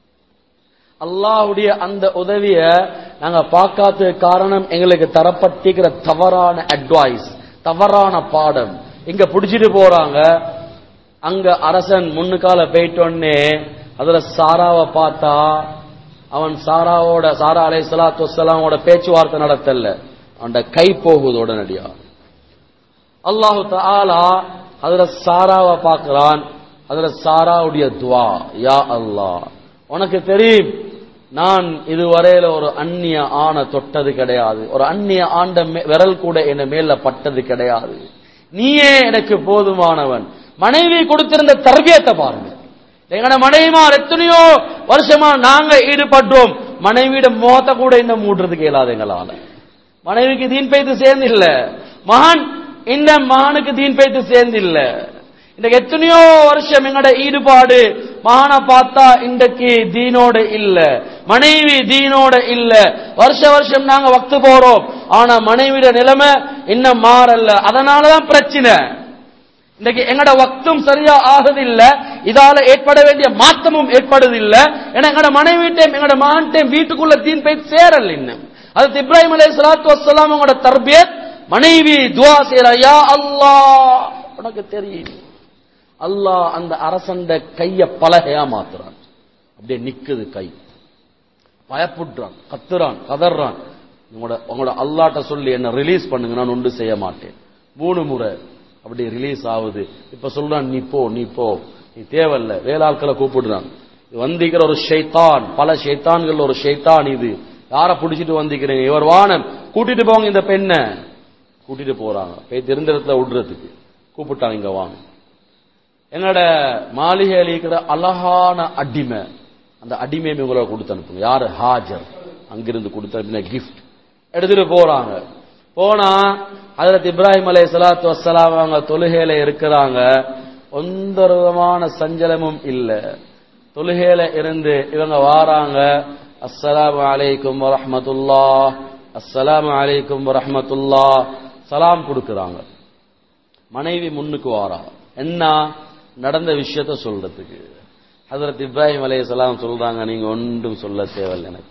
அல்லாஹுடைய அந்த உதவிய நாங்க பார்க்காத காரணம் எங்களுக்கு தரப்பட்டிருக்கிற தவறான அட்வைஸ் தவறான பாடம் இங்க பிடிச்சிட்டு போறாங்க அங்க அரசன் முன்னுக்கால போயிட்டோன்னே அதுல சாராவை பார்த்தா அவன் சாராவோட சாரா அலை சலாத்து வசலாமோட பேச்சுவார்த்தை நடத்தல அவன் கை போகுது உடனடியா அல்லாஹு தாலா அதுல சாராவை பார்க்கிறான் அதுல சாராவுடைய துவா யா அல்லாஹ் உனக்கு தெரியும் நான் இதுவரையில ஒரு அந்நிய ஆணை தொட்டது கிடையாது ஒரு அந்நிய ஆண்ட விரல் கூட என் மேல பட்டது கிடையாது நீயே எனக்கு போதுமானவன் மனைவி கொடுத்திருந்த தர்பியத்தை பாருங்க எங்கட மனைவிமார் எத்தனையோ வருஷமா நாங்க ஈடுபட்டோம் மனைவியிட மோத்த கூட இந்த மூடுறதுக்கு இயலாது எங்களால மனைவிக்கு தீன் பைத்து சேர்ந்து இல்ல மகான் இந்த மகானுக்கு தீன் பைத்து சேர்ந்து இல்ல இன்றைக்கு எத்தனையோ வருஷம் எங்கட ஈடுபாடு மகானை பார்த்தா இன்றைக்கு தீனோட இல்ல மனைவி தீனோட இல்ல வருஷ வருஷம் நாங்க வக்து போறோம் ஆனா மனைவியோட நிலைமை இன்னும் மாறல்ல அதனாலதான் பிரச்சனை இன்னைக்கு எங்கட வக்தும் சரியா ஆகுதில்ல இதால ஏற்பட வேண்டிய மாற்றமும் ஏற்படுதில்ல ஏன்னா எங்கட மனைவிட்டையும் எங்கட மகன்டையும் வீட்டுக்குள்ள தீன் போய் சேரல் இன்னும் அது இப்ராஹிம் அலை சலாத்து வசலாம் உங்களோட தர்பியத் மனைவி துவா செய்யற யா அல்லாஹ் உனக்கு தெரியும் அல்லாஹ் அந்த அரசண்ட கைய பலகையா மாத்துறான் அப்படியே நிக்குது கை பயப்புடுறான் கத்துறான் கதறான் உங்களோட உங்களோட அல்லாட்ட சொல்லி என்ன ரிலீஸ் பண்ணுங்க நான் ஒன்று செய்ய மாட்டேன் மூணு முறை அப்படி ரிலீஸ் ஆகுது இப்ப சொல்றான் நீ போ நீ போ நீ தேவையில்ல வேலாட்களை கூப்பிடுறான் வந்திக்கிற ஒரு ஷைத்தான் பல ஷைத்தான்கள் ஒரு ஷைத்தான் இது யார பிடிச்சிட்டு வந்திக்கிறீங்க இவர் வானம் கூட்டிட்டு போங்க இந்த பெண்ணை கூட்டிட்டு போறாங்க போய் தெரிந்த இடத்துல விடுறதுக்கு கூப்பிட்டாங்க இங்க வாங்க என்னோட மாளிகையில் இருக்கிற அழகான அடிமை அந்த அடிமையை உங்களை கொடுத்து அனுப்புங்க யாரு ஹாஜர் அங்கிருந்து கொடுத்து அனுப்பின கிஃப்ட் எடுத்துட்டு போறாங்க போனா ஹஜரத் இப்ராஹிம் அலை சலாத்து வசலாம் அவங்க தொழுகையில இருக்கிறாங்க எந்த ஒரு விதமான சஞ்சலமும் இல்ல தொழுகையில இருந்து இவங்க வாராங்க அஸ்ஸலாமு அலைக்கும் வரஹ்மத்துல்லா அஸ்ஸலாமு அலைக்கும் வரஹ்மத்துல்லா சலாம் கொடுக்கறாங்க மனைவி முன்னுக்கு வாரா என்ன நடந்த விஷயத்த சொல்றதுக்கு ஹஜரத் இப்ராஹிம் அலைஹிஸ்ஸலாம் சொல்றாங்க நீங்க ஒன்றும் சொல்ல தேவையில்லை எனக்கு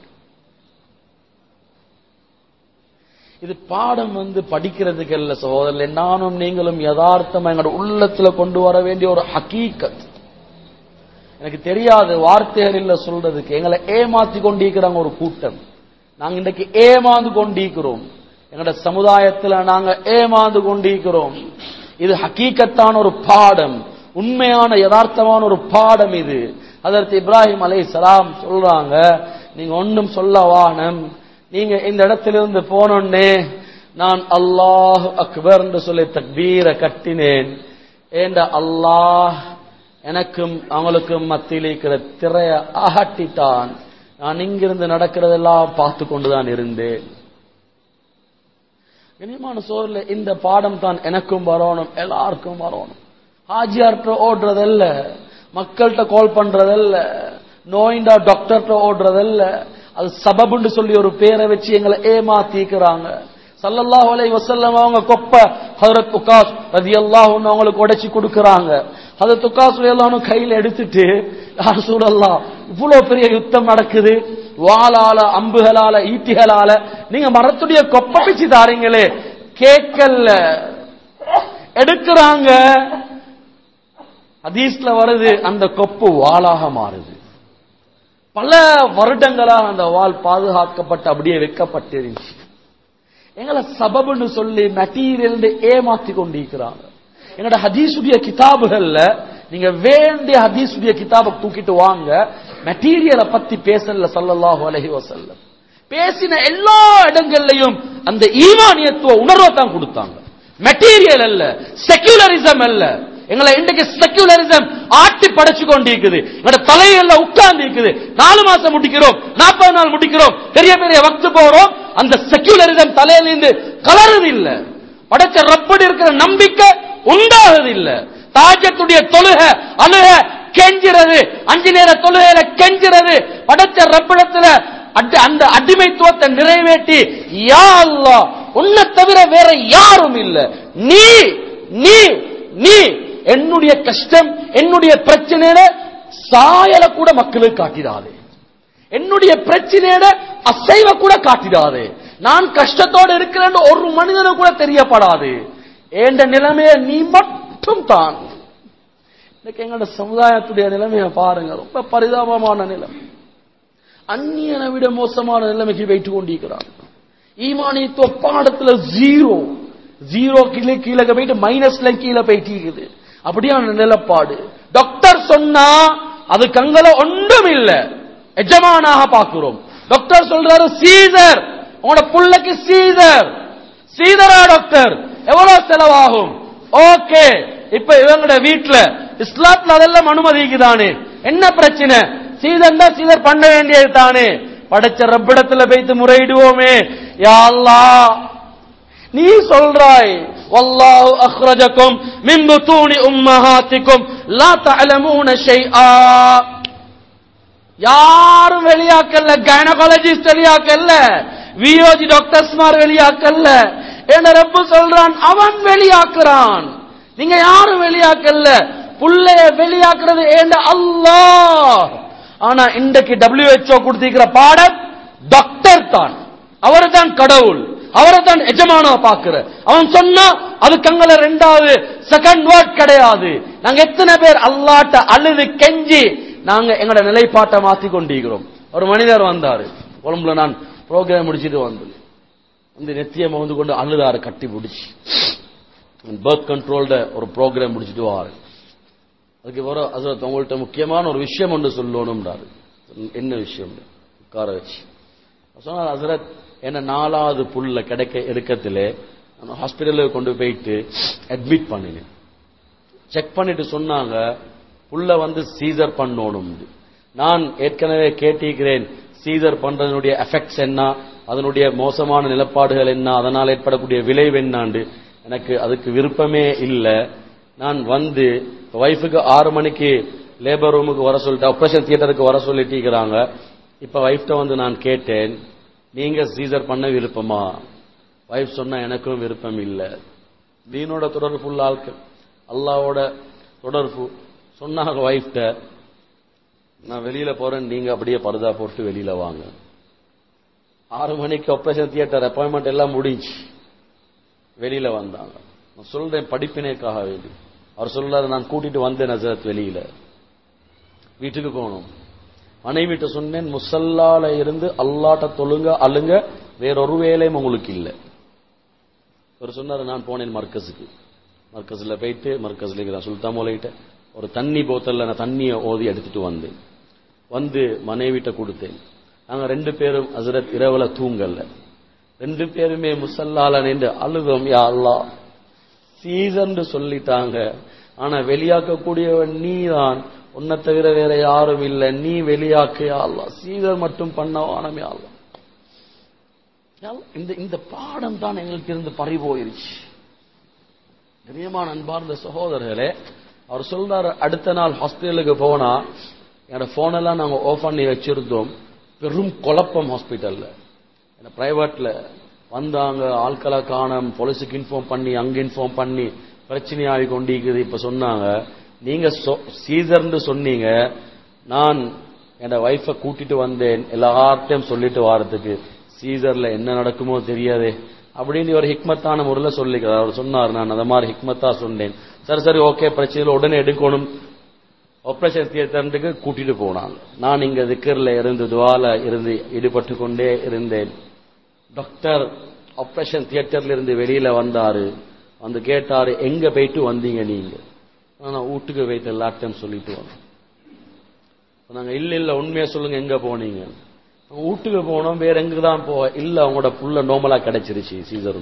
இது பாடம் வந்து படிக்கிறதுக்கு அல்ல சகோதரர் நானும் நீங்களும் யதார்த்தமா எங்களோட உள்ளத்துல கொண்டு வர வேண்டிய ஒரு ஹகீக்கத் எனக்கு தெரியாது வார்த்தைகள் இல்ல சொல்றதுக்கு எங்களை ஏமாத்தி கொண்டிருக்கிறாங்க ஒரு கூட்டம் நாங்க இன்றைக்கு ஏமாந்து கொண்டிருக்கிறோம் எங்களோட சமுதாயத்துல நாங்க ஏமாந்து கொண்டிருக்கிறோம் இது ஹக்கீக்கத்தான ஒரு பாடம் உண்மையான யதார்த்தமான ஒரு பாடம் இது அதற்கு இப்ராஹிம் அலை சலாம் சொல்றாங்க நீங்க ஒன்னும் சொல்ல வானம் நீங்க இந்த இடத்திலிருந்து போனோன்னே நான் அல்லாஹ் அக்பர் என்று சொல்லி தக்பீரை கட்டினேன் ஏண்ட அல்லாஹ் எனக்கும் அவங்களுக்கும் மத்தியில் இருக்கிற திரைய அகட்டிட்டான் நான் இங்கிருந்து நடக்கிறதெல்லாம் பார்த்து கொண்டுதான் இருந்தேன் கனியமான சோர்ல இந்த பாடம் தான் எனக்கும் வரணும் எல்லாருக்கும் வரணும் ஹாஜியார்கிட்ட ஓடுறதல்ல மக்கள்கிட்ட கால் பண்றதல்ல நோயிண்டா டாக்டர்கிட்ட ஓடுறதல்ல அது சபபுன்னு சொல்லி ஒரு பேரை வச்சு எங்களை ஏமாத்திக்கிறாங்க சல்லல்லாஹு அலைஹி வஸல்லம் அவங்க கொப்ப ஹஜரத் உகாஸ் ரலியல்லாஹு அன்ஹு அவங்களுக்கு உடைச்சு கொடுக்கறாங்க ஹஜரத் உகாஸ் ரலியல்லாஹு கையில எடுத்துட்டு யார் சூழல்லாம் இவ்வளவு பெரிய யுத்தம் நடக்குது வாளால அம்புகளால ஈட்டிகளால நீங்க மரத்துடைய கொப்ப பிச்சு தாரீங்களே கேட்கல எடுக்கிறாங்க ஹதீஸ்ல வருது அந்த கொப்பு வாளாக மாறுது பல வருடங்களாக அந்த வால் பாதுகாக்கப்பட்டு அப்படியே வைக்கப்பட்டிருந்துச்சு எங்களை சபபுன்னு சொல்லி மெட்டீரியல் ஏமாத்தி கொண்டிருக்கிறாங்க எங்களோட ஹதீசுடைய கிதாபுகள்ல நீங்க வேண்டிய ஹதீசுடைய கிதாபை தூக்கிட்டு வாங்க மெட்டீரியலை பத்தி பேசல சல்லல்லாஹு அலைஹி வஸல்லம் பேசின எல்லா இடங்கள்லயும் அந்த ஈமானியத்துவ உணர்வை தான் கொடுத்தாங்க மெட்டீரியல் அல்ல செக்யூலரிசம் அல்ல எங்களை இன்றைக்கு செக்யூலரிசம் ஆட்டி படைச்சு கொண்டிருக்குது எங்களோட தலையில உட்கார்ந்து இருக்குது நாலு மாசம் முடிக்கிறோம் நாற்பது நாள் முடிக்கிறோம் பெரிய பெரிய வக்து போறோம் அந்த செக்யூலரிசம் தலையில இருந்து கலருது இல்ல படைச்ச ரப்படி இருக்கிற நம்பிக்கை உண்டாகுது இல்ல தாஜத்துடைய தொழுக அழுக கெஞ்சிறது அஞ்சு நேர தொழுகையில கெஞ்சிறது படைச்ச ரப்பிடத்துல அடி- அந்த அடிமைத்துவத்தை நிறைவேற்றி யா அல்லாஹ் உன்னை தவிர வேற யாரும் இல்ல நீ நீ நீ என்னுடைய கஷ்டம் என்னுடைய பிரச்சனையில சாயல கூட மக்களுக்கு காட்டிடாதே என்னுடைய பிரச்சனையோட அசைவ கூட காட்டிடாது நான் கஷ்டத்தோடு இருக்கிறேன்னு ஒரு மனிதனு கூட தெரியப்படாது என்ற நிலைமையை நீ மட்டும் தான் இன்னைக்கு எங்களோட சமுதாயத்துடைய நிலைமையை பாருங்க ரொம்ப பரிதாபமான நிலைமை அந்நியனை விட மோசமான நிலைமைக்கு வைத்து கொண்டிருக்கிறான் ஈமானியத்துவ பாடத்துல ஜீரோ ஜீரோ கீழே கீழே போயிட்டு மைனஸ்ல கீழே போயிட்டு இருக்குது அப்படியான நிலப்பாடு டாக்டர் சொன்னா அது கங்கல ஒன்றும் இல்ல எஜமானாக பார்க்கிறோம் டாக்டர் சொல்றாரு சீதர் உங்களோட புள்ளைக்கு சீதர் சீதரா டாக்டர் எவ்வளவு செலவாகும் ஓகே இப்ப இவங்களோட வீட்டுல இஸ்லாத்துல அதெல்லாம் அனுமதிக்குதானே என்ன பிரச்சனை சீதர்னா சீதர் பண்ண வேண்டியது தானே படைச்ச ரப்பிடத்துல வைத்து முறையிடுவோமே யா அல்லாஹ் நீ சொல்றாய் வல்லாஹு அக்ரஜக்கும் மின் புத்தூனி உம்மஹாத்திக்கும் லா தஅலமூன ஷைஆ யாரும் வெளியாக்கல்ல கைனகாலஜிஸ்ட் வெளியாக்கல்ல வியோஜி டாக்டர்ஸ்மார் வெளியாக்கல்ல என்ன ரப்பு சொல்றான் அவன் வெளியாக்குறான் நீங்க யாரும் வெளியாக்கல்ல புள்ளைய வெளியாக்குறது ஏண்ட அல்லாஹ் ஆனா இன்றைக்கு WHO கொடுத்திருக்கிற பாடம் டாக்டர் தான் அவர் தான் கடவுள் அவரை தான் எஜமானா பாக்குற அவன் சொன்னா அது கங்கல ரெண்டாவது செகண்ட் வேர்ட் கிடையாது நாங்க எத்தனை பேர் அல்லாட்ட அழுது கெஞ்சி நாங்க எங்களோட நிலைப்பாட்டை மாத்தி கொண்டிருக்கிறோம் ஒரு மனிதர் வந்தாரு கொழும்புல நான் ப்ரோக்ராம் முடிச்சிட்டு வந்தது வந்து நெத்திய வந்து கொண்டு அழுதாரு கட்டி பிடிச்சி பர்த் கண்ட்ரோல்ட ஒரு ப்ரோக்ராம் முடிச்சிட்டு வாரு அதுக்கு வர ஹசரத் உங்கள்ட்ட முக்கியமான ஒரு விஷயம் ஒன்று சொல்லணும்ன்றாரு என்ன விஷயம் உட்கார வச்சு சொன்னார் ஹசரத் என்ன நாலாவது புல்ல கிடைக்க இருக்கத்திலே நான் ஹாஸ்பிட்டலுக்கு கொண்டு போயிட்டு அட்மிட் பண்ணினேன் செக் பண்ணிட்டு சொன்னாங்க புல்ல வந்து சீசர் பண்ணணும் நான் ஏற்கனவே கேட்டிருக்கிறேன் சீசர் பண்றதனுடைய எஃபெக்ட்ஸ் என்ன அதனுடைய மோசமான நிலப்பாடுகள் என்ன அதனால் ஏற்படக்கூடிய விளைவு என்னாண்டு எனக்கு அதுக்கு விருப்பமே இல்லை நான் வந்து ஒய்ஃபுக்கு ஆறு மணிக்கு லேபர் ரூமுக்கு வர சொல்லிட்டு ஆபரேஷன் தியேட்டருக்கு வர சொல்லிட்டு இப்ப ஒய்ஃப்ட வந்து நான் கேட்டேன் நீங்க சீசர் பண்ண விருப்பமா வைஃப் சொன்னா எனக்கும் விருப்பம் இல்லை தீனோட தொடர்பு உள்ள ஆட்கள் அல்லாவோட தொடர்பு சொன்னாங்க வைஃப்ட நான் வெளியில போறேன் நீங்க அப்படியே பரதா போட்டு வெளியில வாங்க ஆறு மணிக்கு ஆபரேஷன் தியேட்டர் அப்பாயின்மெண்ட் எல்லாம் முடிஞ்சு வெளியில வந்தாங்க நான் சொல்றேன் படிப்பினேக்காக வேண்டி அவர் சொல்றாரு நான் கூட்டிட்டு வந்தேன் நசரத் வெளியில வீட்டுக்கு போகணும் மனைவிட்ட சொன்னேன் முசல்லால இருந்து அல்லாட்ட தொழுங்க அழுங்க வேறொரு வேலையும் உங்களுக்கு இல்லை அவர் சொன்னாரு நான் போனேன் மர்க்கஸுக்கு மர்க்கஸ்ல போயிட்டு மர்க்கஸ்ல இருக்கிற சுல்தான் மோலைகிட்ட ஒரு தண்ணி போத்தல்ல நான் தண்ணியை ஓதி எடுத்துட்டு வந்தேன் வந்து மனைவிட்ட கொடுத்தேன் நாங்க ரெண்டு பேரும் ஹசரத் இரவுல தூங்கல்ல ரெண்டு பேருமே முசல்லால நின்று அழுதோம் யா அல்லா சீசன் சொல்லிட்டாங்க ஆனா வெளியாக்கக்கூடியவன் நீதான் உன்னை தவிர வேற யாரும் இல்லை நீ வெளியாக்கு யா அல்லா சீசர் மட்டும் பண்ண வானமே அல்லா இந்த இந்த பாடம் தான் எங்களுக்கு இருந்து பறி போயிருச்சு கண்ணியமான அன்பார்ந்த சகோதரர்களே அவர் சொல்றாரு அடுத்த நாள் ஹாஸ்பிட்டலுக்கு போனா என்னோட போன் எல்லாம் நாங்க ஆஃப் பண்ணி வச்சிருந்தோம் பெரும் குழப்பம் ஹாஸ்பிட்டல்ல பிரைவேட்ல வந்தாங்க ஆட்களை காணம் போலீஸுக்கு இன்ஃபார்ம் பண்ணி அங்க இன்ஃபார்ம் பண்ணி பிரச்சனையாகி கொண்டிருக்குது இப்ப சொன்னாங்க நீங்க சீசர்னு சொன்னீங்க நான் என் வைஃபை கூட்டிட்டு வந்தேன் எல்லார்ட்டையும் சொல்லிட்டு வாரத்துக்கு சீசர்ல என்ன நடக்குமோ தெரியாதே அப்படின்னு ஒரு ஹிக்மத்தான முறையில் சொல்லிக்கிறார் அவர் சொன்னார் நான் அந்த மாதிரி ஹிக்மத்தா சொன்னேன் சரி சரி ஓகே பிரச்சனையில் உடனே எடுக்கணும் ஆபரேஷன் தியேட்டருக்கு கூட்டிட்டு போனாங்க நான் இங்க திக்கர்ல இருந்து துவால இருந்து ஈடுபட்டு கொண்டே இருந்தேன் டாக்டர் ஆபரேஷன் தியேட்டர்ல இருந்து வெளியில வந்தாரு வந்து கேட்டாரு எங்க போயிட்டு வந்தீங்க நீங்க நான் வீட்டுக்கு போயிட்டு எல்லாத்தையும் சொல்லிட்டு வந்தோம் நாங்க இல்ல இல்ல உண்மையா சொல்லுங்க எங்க போனீங்க வீட்டுக்கு போனோம் வேற எங்க தான் போ இல்ல அவங்களோட புள்ள நோமலா கிடைச்சிருச்சு சீசர்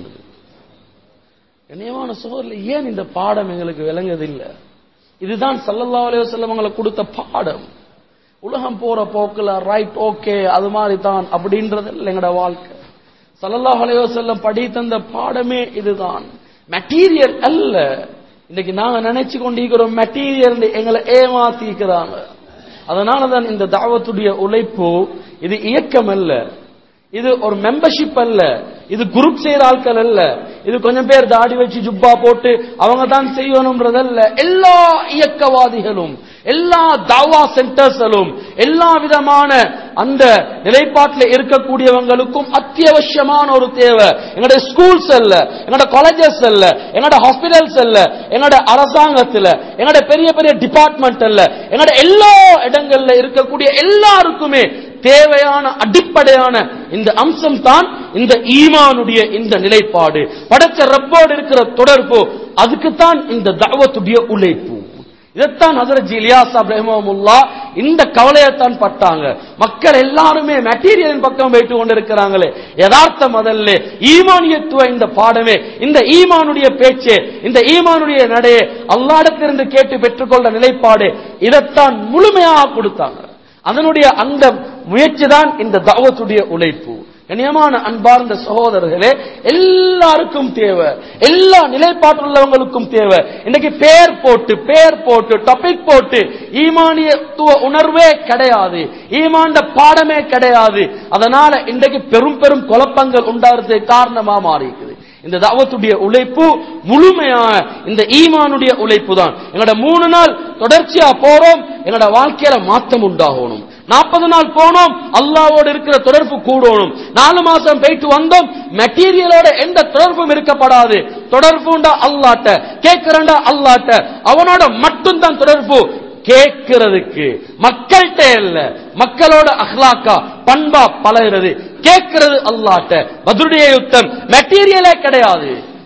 கண்ணியமான சோதரில் ஏன் இந்த பாடம் எங்களுக்கு விளங்குது இல்ல இதுதான் சல்லல்லா அலைவசல்லம் அவங்களை கொடுத்த பாடம் உலகம் போற போக்குல ரைட் ஓகே அது மாதிரி தான் அப்படின்றது இல்லை எங்களோட வாழ்க்கை சல்லல்லா அலைவசல்லம் படி தந்த பாடமே இதுதான் மெட்டீரியல் அல்ல இன்னைக்கு நாங்க நினைச்சு கொண்டிருக்கிறோம் மெட்டீரியல் எங்களை ஏமாத்திக்கிறாங்க அதனாலதான் இந்த தாவத்துடைய உழைப்பு இது இயக்கம் அல்ல இது ஒரு மெம்பர்ஷிப் அல்ல இது குரூப் செய்யற ஆட்கள் அல்ல இது கொஞ்சம் பேர் தாடி வச்சு ஜுப்பா போட்டு அவங்க தான் செய்யணும்ன்றதல்ல எல்லா இயக்கவாதிகளும் எல்லா தாவா சென்டர்ஸலும் எல்லா விதமான அந்த நிலைப்பாட்டில் இருக்கக்கூடியவங்களுக்கும் அத்தியாவசியமான ஒரு தேவை எங்களோட ஸ்கூல்ஸ் அல்ல எங்களோட காலேஜஸ் அல்ல எங்களோட ஹாஸ்பிட்டல்ஸ் அல்ல எங்களோட அரசாங்கத்துல எங்களோட பெரிய பெரிய டிபார்ட்மெண்ட் அல்ல எங்களோட எல்லா இடங்கள்ல இருக்கக்கூடிய எல்லாருக்குமே தேவையான அடிப்படையான இந்த அம்சம் தான் இந்த ஈமானுடைய இந்த நிலைப்பாடு படைச்ச ரப்போடு இருக்கிற தொடர்பு அதுக்குத்தான் இந்த தாவத்துடைய உழைப்பு இதைத்தான் ஹசரத் இலியாஸ் அப்ரஹிமுல்லா இந்த கவலையைத்தான் பட்டாங்க மக்கள் எல்லாருமே மெட்டீரியலின் பக்கம் வைத்து கொண்டிருக்கிறாங்களே யதார்த்தம் அதல்ல ஈமானியத்துவ இந்த பாடமே இந்த ஈமானுடைய பேச்சே இந்த ஈமானுடைய நடையே அல்லாடத்திலிருந்து கேட்டு பெற்றுக்கொண்ட நிலைப்பாடு இதைத்தான் முழுமையாக கொடுத்தாங்க அதனுடைய அந்த முயற்சி தான் இந்த தாவத்துடைய உழைப்பு கண்ணியமான அன்பார்ந்த சகோதரர்களே எல்லாருக்கும் தேவை எல்லா நிலைப்பாட்டுள்ளவங்களுக்கும் தேவை இன்னைக்கு பேர் போட்டு பேர் போட்டு டாபிக் போட்டு ஈமானியத்துவ உணர்வே கிடையாது ஈமாண்ட பாடமே கிடையாது அதனால இன்றைக்கு பெரும் பெரும் குழப்பங்கள் உண்டாகிறதுக்கு காரணமா மாறி இருக்குது இந்த தாவத்துடைய உழைப்பு முழுமையான இந்த ஈமானுடைய உழைப்பு தான் எங்களோட மூணு நாள் தொடர்ச்சியா போறோம் எங்களோட வாழ்க்கையில மாற்றம் உண்டாகணும் நாற்பது நாள் போனோம் அல்லாவோடு இருக்கிற தொடர்பு கூடணும் நாலு மாசம் போயிட்டு வந்தோம் மெட்டீரியலோட எந்த தொடர்பும் இருக்கப்படாது தொடர்புண்டா அல்லாட்ட கேட்கிறண்டா அல்லாட்ட அவனோட மட்டும்தான் தொடர்பு கேட்கிறதுக்கு மக்கள்கிட்ட இல்ல மக்களோட அஹ்லாக்கா பண்பா பழகிறது கேட்கிறது அல்லாட்ட பதிலுடைய யுத்தம் மெட்டீரியலே கிடையாது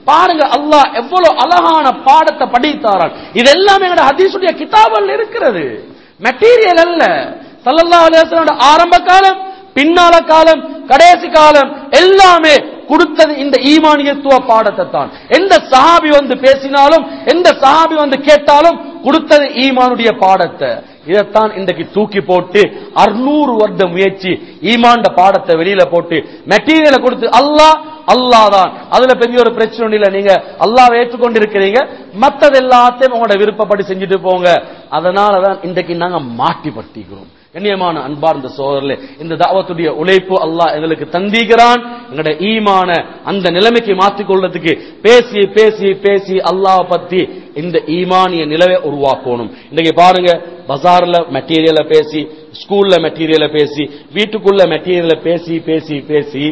பாருங்க அல்லாஹ் எவ்வளவு அழகான பாடத்தை படித்தாரான் இது எல்லாமே எங்க ஹதீஸுடைய கிதாபல் இருக்கிறது மெட்டீரியல் அல்ல சல்லல்லாஹு அலைஹி வஸல்லம் ஆரம்ப காலம் பின்னால காலம் கடைசி காலம் எல்லாமே கொடுத்தது இந்த ஈமானியத்துவ பாடத்தை தான் எந்த சஹாபி வந்து பேசினாலும் எந்த சஹாபி வந்து கேட்டாலும் கொடுத்தது ஈமானுடைய பாடத்தை இதைத்தான் இன்றைக்கு தூக்கி போட்டு அறுநூறு வருட முயற்சி ஈமாண்ட பாடத்தை வெளியில போட்டு மெட்டீரியலை கொடுத்து அல்லாஹ் அல்லாஹ் தான் அதுல பெரிய ஒரு பிரச்சனை ஒண்ணும் இல்ல நீங்க அல்லாஹ் ஏற்றுக்கொண்டு இருக்கிறீங்க மத்தது எல்லாத்தையும் உங்களோட விருப்பப்படி செஞ்சுட்டு போங்க அதனாலதான் இன்றைக்கு நாங்க மாட்டி பட்டிக்கிறோம் கண்ணியமான அன்பார்ந்த சோதரர்களே இந்த தாவத்துடைய உழைப்பு அல்லாஹ் எங்களுக்கு தந்திக்கிறான் எங்களுடைய ஈமான அந்த நிலைமைக்கு மாற்றிக்கொள்றதுக்கு பேசி பேசி பேசி அல்லாஹ் பத்தி இந்த ஈமானிய நிலவை உருவாக்கணும் இன்னைக்கு பாருங்க பஜார்ல மெட்டீரியலை பேசி ஸ்கூல்ல மெட்டீரியலை பேசி வீட்டுக்குள்ள மெட்டீரியலை பேசி பேசி பேசி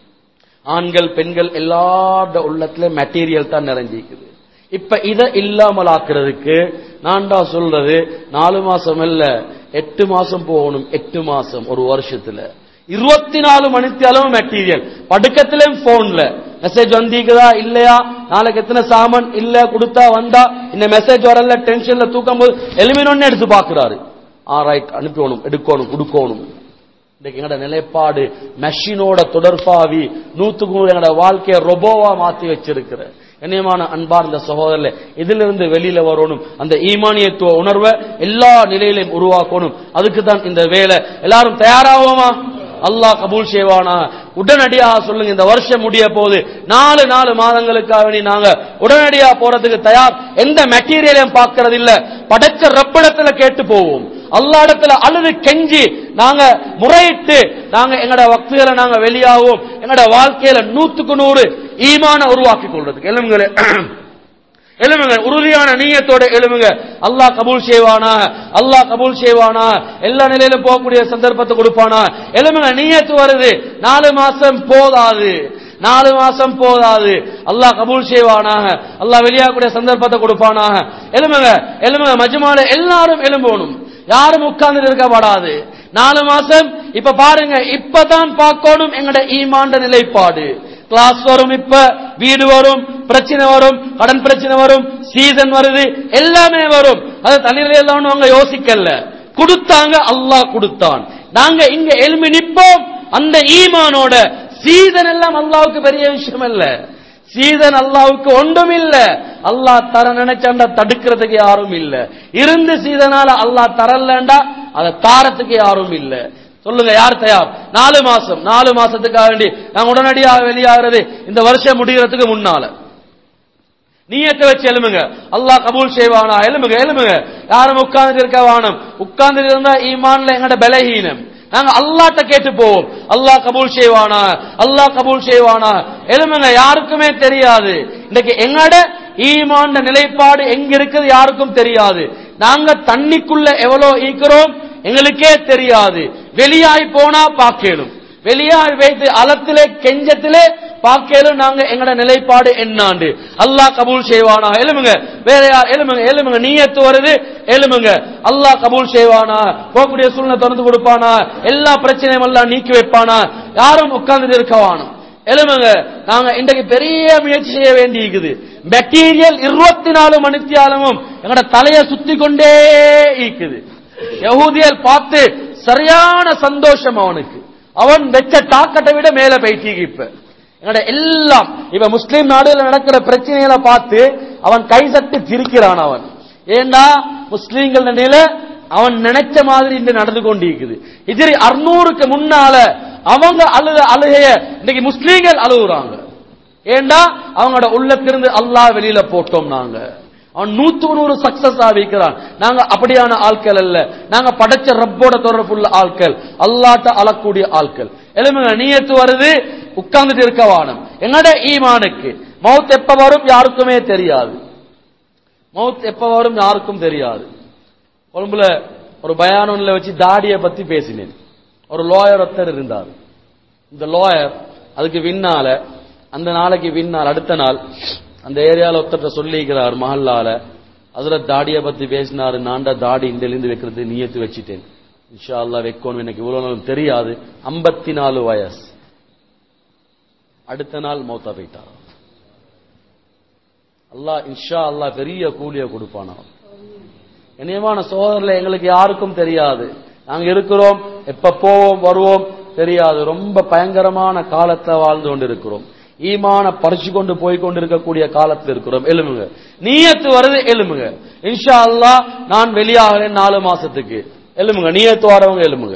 ஆண்கள் பெண்கள் எல்லாரோட உள்ளத்துல மெட்டீரியல் தான் நிறைஞ்சிக்குது இப்ப இதை இல்லாமல் ஆக்குறதுக்கு நான் தான் சொல்றது நாலு மாசம் இல்ல எட்டு மாசம் போகணும் எட்டு மாசம் ஒரு வருஷத்துல இருபத்தி நாலு மணிக்கு அளவு மெட்டீரியல் படுக்கத்திலும் போன்ல மெசேஜ் வந்தீங்களா இல்லையா நாளைக்கு எத்தனை சாமான் இல்ல கொடுத்தா வந்தா இந்த மெசேஜ் வரல டென்ஷன்ல தூக்கும் போது எலிமினொன்னு எடுத்து பாக்குறாரு ஆ ரைட் அனுப்பணும் எடுக்கணும் கொடுக்கணும் இன்னைக்கு எங்கட நிலைப்பாடு மெஷினோட தொடர்பாவி நூத்துக்கு நூறு எங்கட வாழ்க்கையை ரொபோவா மாத்தி வச்சிருக்கிற கண்ணியமான அன்பார்ந்த சகோதரர்களே இதிலிருந்து வெளியில வரணும் அந்த ஈமானியத்துவ உணர்வை எல்லா நிலையிலையும் உருவாக்கணும் அதுக்கு தான் இந்த வேலை எல்லாரும் தயாராகுமா அல்லாஹ் கபூல் செய்வானா உடனடியாக சொல்லுங்க இந்த வருஷம் முடிய போது நாலு நாலு மாதங்களுக்காக வேண்டி நாங்க உடனடியா போறதுக்கு தயார் எந்த மெட்டீரியலையும் பார்க்கறது இல்ல படைச்ச ரப்பிடத்துல கேட்டு போவோம் அல்லாடத்துல அழுது கெஞ்சி நாங்க முறையிட்டு நாங்க எங்கட வக்துகளை நாங்க வெளியாகும் எங்கட வாழ்க்கையில நூத்துக்கு நூறு ஈமான உருவாக்கி கொள்றதுக்கு எழுமுங்களே எழுமுங்க உறுதியான நீயத்தோட எழுமுங்க அல்லாஹ் கபூல் செய்வானா அல்லாஹ் கபூல் செய்வானா எல்லா நிலையிலும் போகக்கூடிய சந்தர்ப்பத்தை கொடுப்பானா எழுமுங்க நீயத்து வருது நாலு மாசம் போதாது நாலு மாசம் போதாது அல்லாஹ் கபூல் செய்வானாக அல்லாஹ் வெளியாகக்கூடிய சந்தர்ப்பத்தை கொடுப்பானாக எழுமுங்க எழுமுங்க மஜ்மால எல்லாரும் எழும்பணும் யாரும் உட்கார்ந்து இருக்கப்படாது நாலு மாசம் இப்ப பாருங்க இப்பதான் பார்க்கணும் எங்கட ஈமாண்ட நிலைப்பாடு கிளாஸ் வரும் இப்ப வீடு வரும் பிரச்சனை வரும் கடன் பிரச்சனை வரும் சீசன் வருது எல்லாமே வரும் அது தண்ணீர் எல்லாம் அவங்க யோசிக்கல கொடுத்தாங்க அல்லாஹ் கொடுத்தான் நாங்க இங்க எழுமி நிப்போம் அந்த ஈமானோட சீசன் எல்லாம் அல்லாவுக்கு பெரிய விஷயம் இல்ல சீதன் அல்லாவுக்கு ஒன்றும் இல்ல அல்லாஹ் தர நினைச்சாண்டா தடுக்கிறதுக்கு யாரும் இல்ல இருந்து சீதனால அல்லாஹ் தரலண்டா அதை தாரத்துக்கு யாரும் இல்ல சொல்லுங்க யார் தயார் நாலு மாசம் நாலு மாசத்துக்காக வேண்டி நாங்க உடனடியாக வெளியாகிறது இந்த வருஷம் முடிகிறதுக்கு முன்னால நீயத்தை வச்சு எழுமுங்க அல்லாஹ் கபூல் செய்வானா எழுமுங்க எழுமுங்க யாரும் உட்கார்ந்து இருக்க வானம் உட்கார்ந்து இருந்தா ஈமான்ல எங்கட பலஹீனம் நாங்க அல்லாட்ட கேட்டு போவோம் அல்லாஹ் கபூல் செய்வானா அல்லாஹ் கபூல் செய்வானா எழுமுங்க யாருக்குமே தெரியாது இன்னைக்கு எங்கட ஈமான் நிலைப்பாடு எங்க இருக்குது யாருக்கும் தெரியாது நாங்க தண்ணிக்குள்ள எவ்வளவு ஈக்கிறோம் எங்களுக்கே தெரியாது வெளியாய் போனா பாக்கலும் வெளியாய் வைத்து அலத்திலே கெஞ்சத்திலே பாக்கலும் நாங்க எங்கட நிலைப்பாடு என்னாண்டு அல்லாஹ் கபூல் செய்வானா எழுமுங்க வேற யார் எழுமுங்க எழுமுங்க நீயத்து வருது எழுமுங்க அல்லாஹ் கபூல் செய்வானா போகக்கூடிய சூழ்நிலை திறந்து கொடுப்பானா எல்லா பிரச்சனையும் எல்லாம் நீக்கி வைப்பானா யாரும் உட்கார்ந்து இருக்கவானும் எழுமுங்க நாங்க இன்றைக்கு பெரிய முயற்சி செய்ய வேண்டி இருக்குது மெட்டீரியல் இருபத்தி நாலு மணித்தியாலமும் எங்கட தலையை சுத்தி கொண்டே இருக்குது யகூதியல் பார்த்து சரியான சந்தோஷம் அவனுக்கு அவன் வெச்ச டாக்கட்டை விட மேல போயிட்டீங்க இப்ப எங்கட எல்லாம் இப்ப முஸ்லீம் நாடுல நடக்கிற பிரச்சனைகளை பார்த்து அவன் கை சட்டு சிரிக்கிறான் அவன் ஏண்டா முஸ்லீம்கள் நிலையில அவன் நினைச்ச மாதிரி இன்று நடந்து கொண்டிருக்குது இதிரி அறுநூறுக்கு முன்னால அவங்க அழுத அழுகைய இன்னைக்கு முஸ்லீம்கள் அழுகுறாங்க ஏண்டா அவங்களோட உள்ளத்திலிருந்து அல்லாஹ் வெளியில போட்டோம் நாங்க அவன் நூத்துக்கு நூறு சக்சஸ் ஆவிக்கிறான் நாங்க அப்படியான ஆட்கள் அல்ல நாங்க படைச்ச ரப்போட தொடர்புள்ள ஆட்கள் அல்லாட்ட அழக்கூடிய ஆட்கள் எலும்புங்க நீயத்து வருது உட்கார்ந்துட்டு இருக்க வானம் என்னோட ஈமானுக்கு மவுத் எப்ப வரும் யாருக்குமே தெரியாது மவுத் எப்ப வரும் யாருக்கும் தெரியாது கொழும்புல ஒரு பயானொன்ல வச்சு தாடியை பத்தி பேசினேன் ஒரு லோயர் ஒருத்தர் இருந்தார் இந்த லோயர் அதுக்கு விண்ணால அந்த நாளைக்கு விண்ணால் அடுத்த நாள் அந்த ஏரியால ஒருத்தர் சொல்லிக்கிறார் மஹல்லால அதுல தாடியை பத்தி பேசினாரு நான்டா தாடி இந்திலிருந்து வைக்கிறது நீயத்து வச்சிட்டேன் இன்ஷா அல்லா வைக்கணும் எனக்கு இவ்வளவு நாளும் தெரியாது ஐம்பத்தி நாலு வயசு அடுத்த நாள் மௌத்தா போயிட்டார் அல்லாஹ் இன்ஷா அல்லாஹ் பெரிய கூலிய கொடுப்பானா இனியமான சோதரில் எங்களுக்கு யாருக்கும் தெரியாது நாங்க இருக்கிறோம் எப்ப போவோம் வருவோம் தெரியாது ரொம்ப பயங்கரமான காலத்தை வாழ்ந்து கொண்டிருக்கிறோம் ஈமான பறிச்சு கொண்டு போய் கொண்டிருக்கக்கூடிய காலத்தில் இருக்கிறோம் எலும்புங்க நீயத்து வருது எலும்புங்க இன்ஷா அல்லாஹ் நான் வெளியாகிறேன் நாலு மாசத்துக்கு எலும்புங்க நீயத்து வரவங்க எலும்புங்க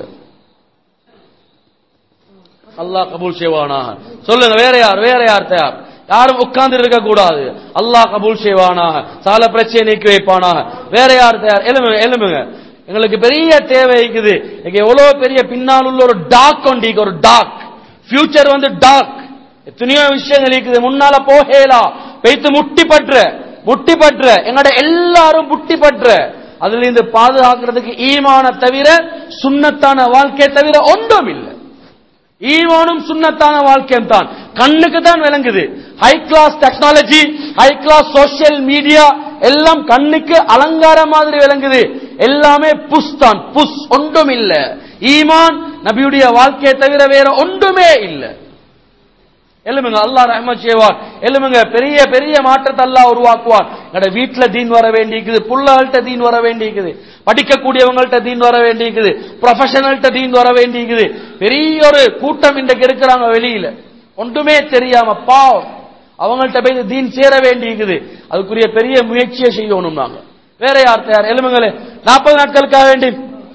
அல்லாஹ் கபூல் செய்வானாக சொல்லுங்க வேற யார் வேற யார் தயார் யாரும் உட்கார்ந்து இருக்க கூடாது அல்லாஹ் கபூல் செய்வானாக சால பிரச்சனை நீக்கி வைப்பானாக வேற யார் தயார் எலும்புங்க எலும்புங்க எங்களுக்கு பெரிய தேவை இருக்குது இங்க எவ்வளவு பெரிய பின்னால் உள்ள ஒரு டாக் கொண்டிக்கு ஒரு டாக் ஃபியூச்சர் வந்து டாக் எத்தனையோ விஷயங்கள் இருக்குது முன்னால போகேலா பெய்த்து முட்டி பற்ற முட்டி பற்ற எங்கட எல்லாரும் முட்டி பற்ற அதுல இருந்து பாதுகாக்கிறதுக்கு ஈமான தவிர சுண்ணத்தான வாழ்க்கை தவிர ஒன்றும் இல்லை ஈமானும் சுண்ணத்தான வாழ்க்கையும் தான் கண்ணுக்கு தான் விளங்குது high class technology high class social media எல்லாம் கண்ணுக்கு அலங்கார மாதிரி விளங்குது எல்லாமே புஷ் தான் புஷ் ஒன்றும் இல்ல ஈமான் நபியுடைய வாழ்க்கையை தவிர வேற ஒன்றுமே இல்லை எழுமுங்க அல்லாஹ் ரஹ்மத் செய்வார் எழுமுங்க பெரிய பெரிய மாற்றத்தை அல்லாஹ் உருவாக்குவார் எங்கட வீட்டுல தீன் வர வேண்டியிருக்குது புள்ளகள்கிட்ட தீன் வர வேண்டியிருக்குது படிக்கக்கூடியவங்கள்ட்ட தீன் வர வேண்டியிருக்குது ப்ரொஃபஷனல்கிட்ட தீன் வர வேண்டியிருக்குது பெரிய ஒரு கூட்டம் இன்றைக்கு இருக்கிறாங்க வெளியில ஒன்றுமே தெரியாம பாவம் அவங்கள்ட்ட போய் தீன் சேர வேண்டியிருக்குது அதுக்குரிய பெரிய முயற்சியை செய்யணும் நாங்க வேற யார் தயார் எழுமுங்களே நாற்பது நாட்களுக்காக வேண்டி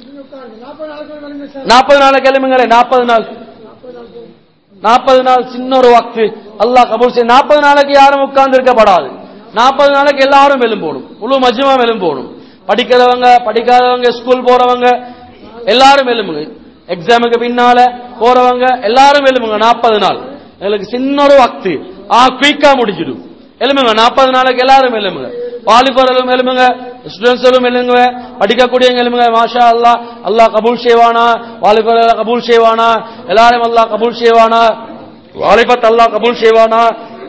நாற்பது நாளைக்கு எழுமுங்களே நாற்பது நாள் நாற்பது நாள் சின்ன ஒரு வக்து அல்லாஹ் கபூல் செய்ய நாற்பது நாளைக்கு யாரும் உட்கார்ந்து இருக்கப்படாது நாற்பது நாளைக்கு எல்லாரும் எலும்போணும் முழு மஜ்மா எலும்போணும் படிக்கிறவங்க படிக்காதவங்க ஸ்கூல் போறவங்க எல்லாரும் எலும்புங்க எக்ஸாமுக்கு பின்னால போறவங்க எல்லாரும் எலும்புங்க நாற்பது நாள் எங்களுக்கு சின்ன ஒரு வக்து ஆ குயிக்கா முடிச்சிடும் எலும்புங்க நாற்பது நாளைக்கு எல்லாரும் எலும்புங்க வாலிபர்களும் எலும்புங்க ஸ்டூடெண்ட்ஸும் எலும்புங்க படிக்கக்கூடியவங்க எலும்புங்க மாஷா அல்லாஹ் அல்லாஹ் கபூல் செய்வானா வாலிபர்களை கபூல் செய்வானா எல்லாரும் அல்லாஹ் கபூல் செய்வானா வாலிபத் அல்லாஹ் கபூல் செய்வானா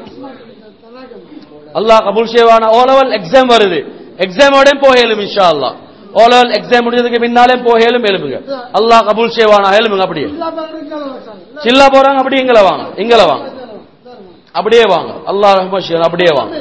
அல்லாஹ் கபூல் செய்வானா ஓ லெவல் எக்ஸாம் வருது எக்ஸாமோடையும் போகலும் இன்ஷா அல்லாஹ் ஓ லெவல் எக்ஸாம் முடிஞ்சதுக்கு பின்னாலே போகலும் எழுமுங்க அல்லாஹ் கபூல் செய்வானா எழுமுங்க அப்படியே சில்லா போறாங்க அப்படியே இங்கல வாங்க இங்கல வாங்க அப்படியே வாங்க அல்லாஹ் ரஹ்மத் செய்வான் அப்படியே வாங்க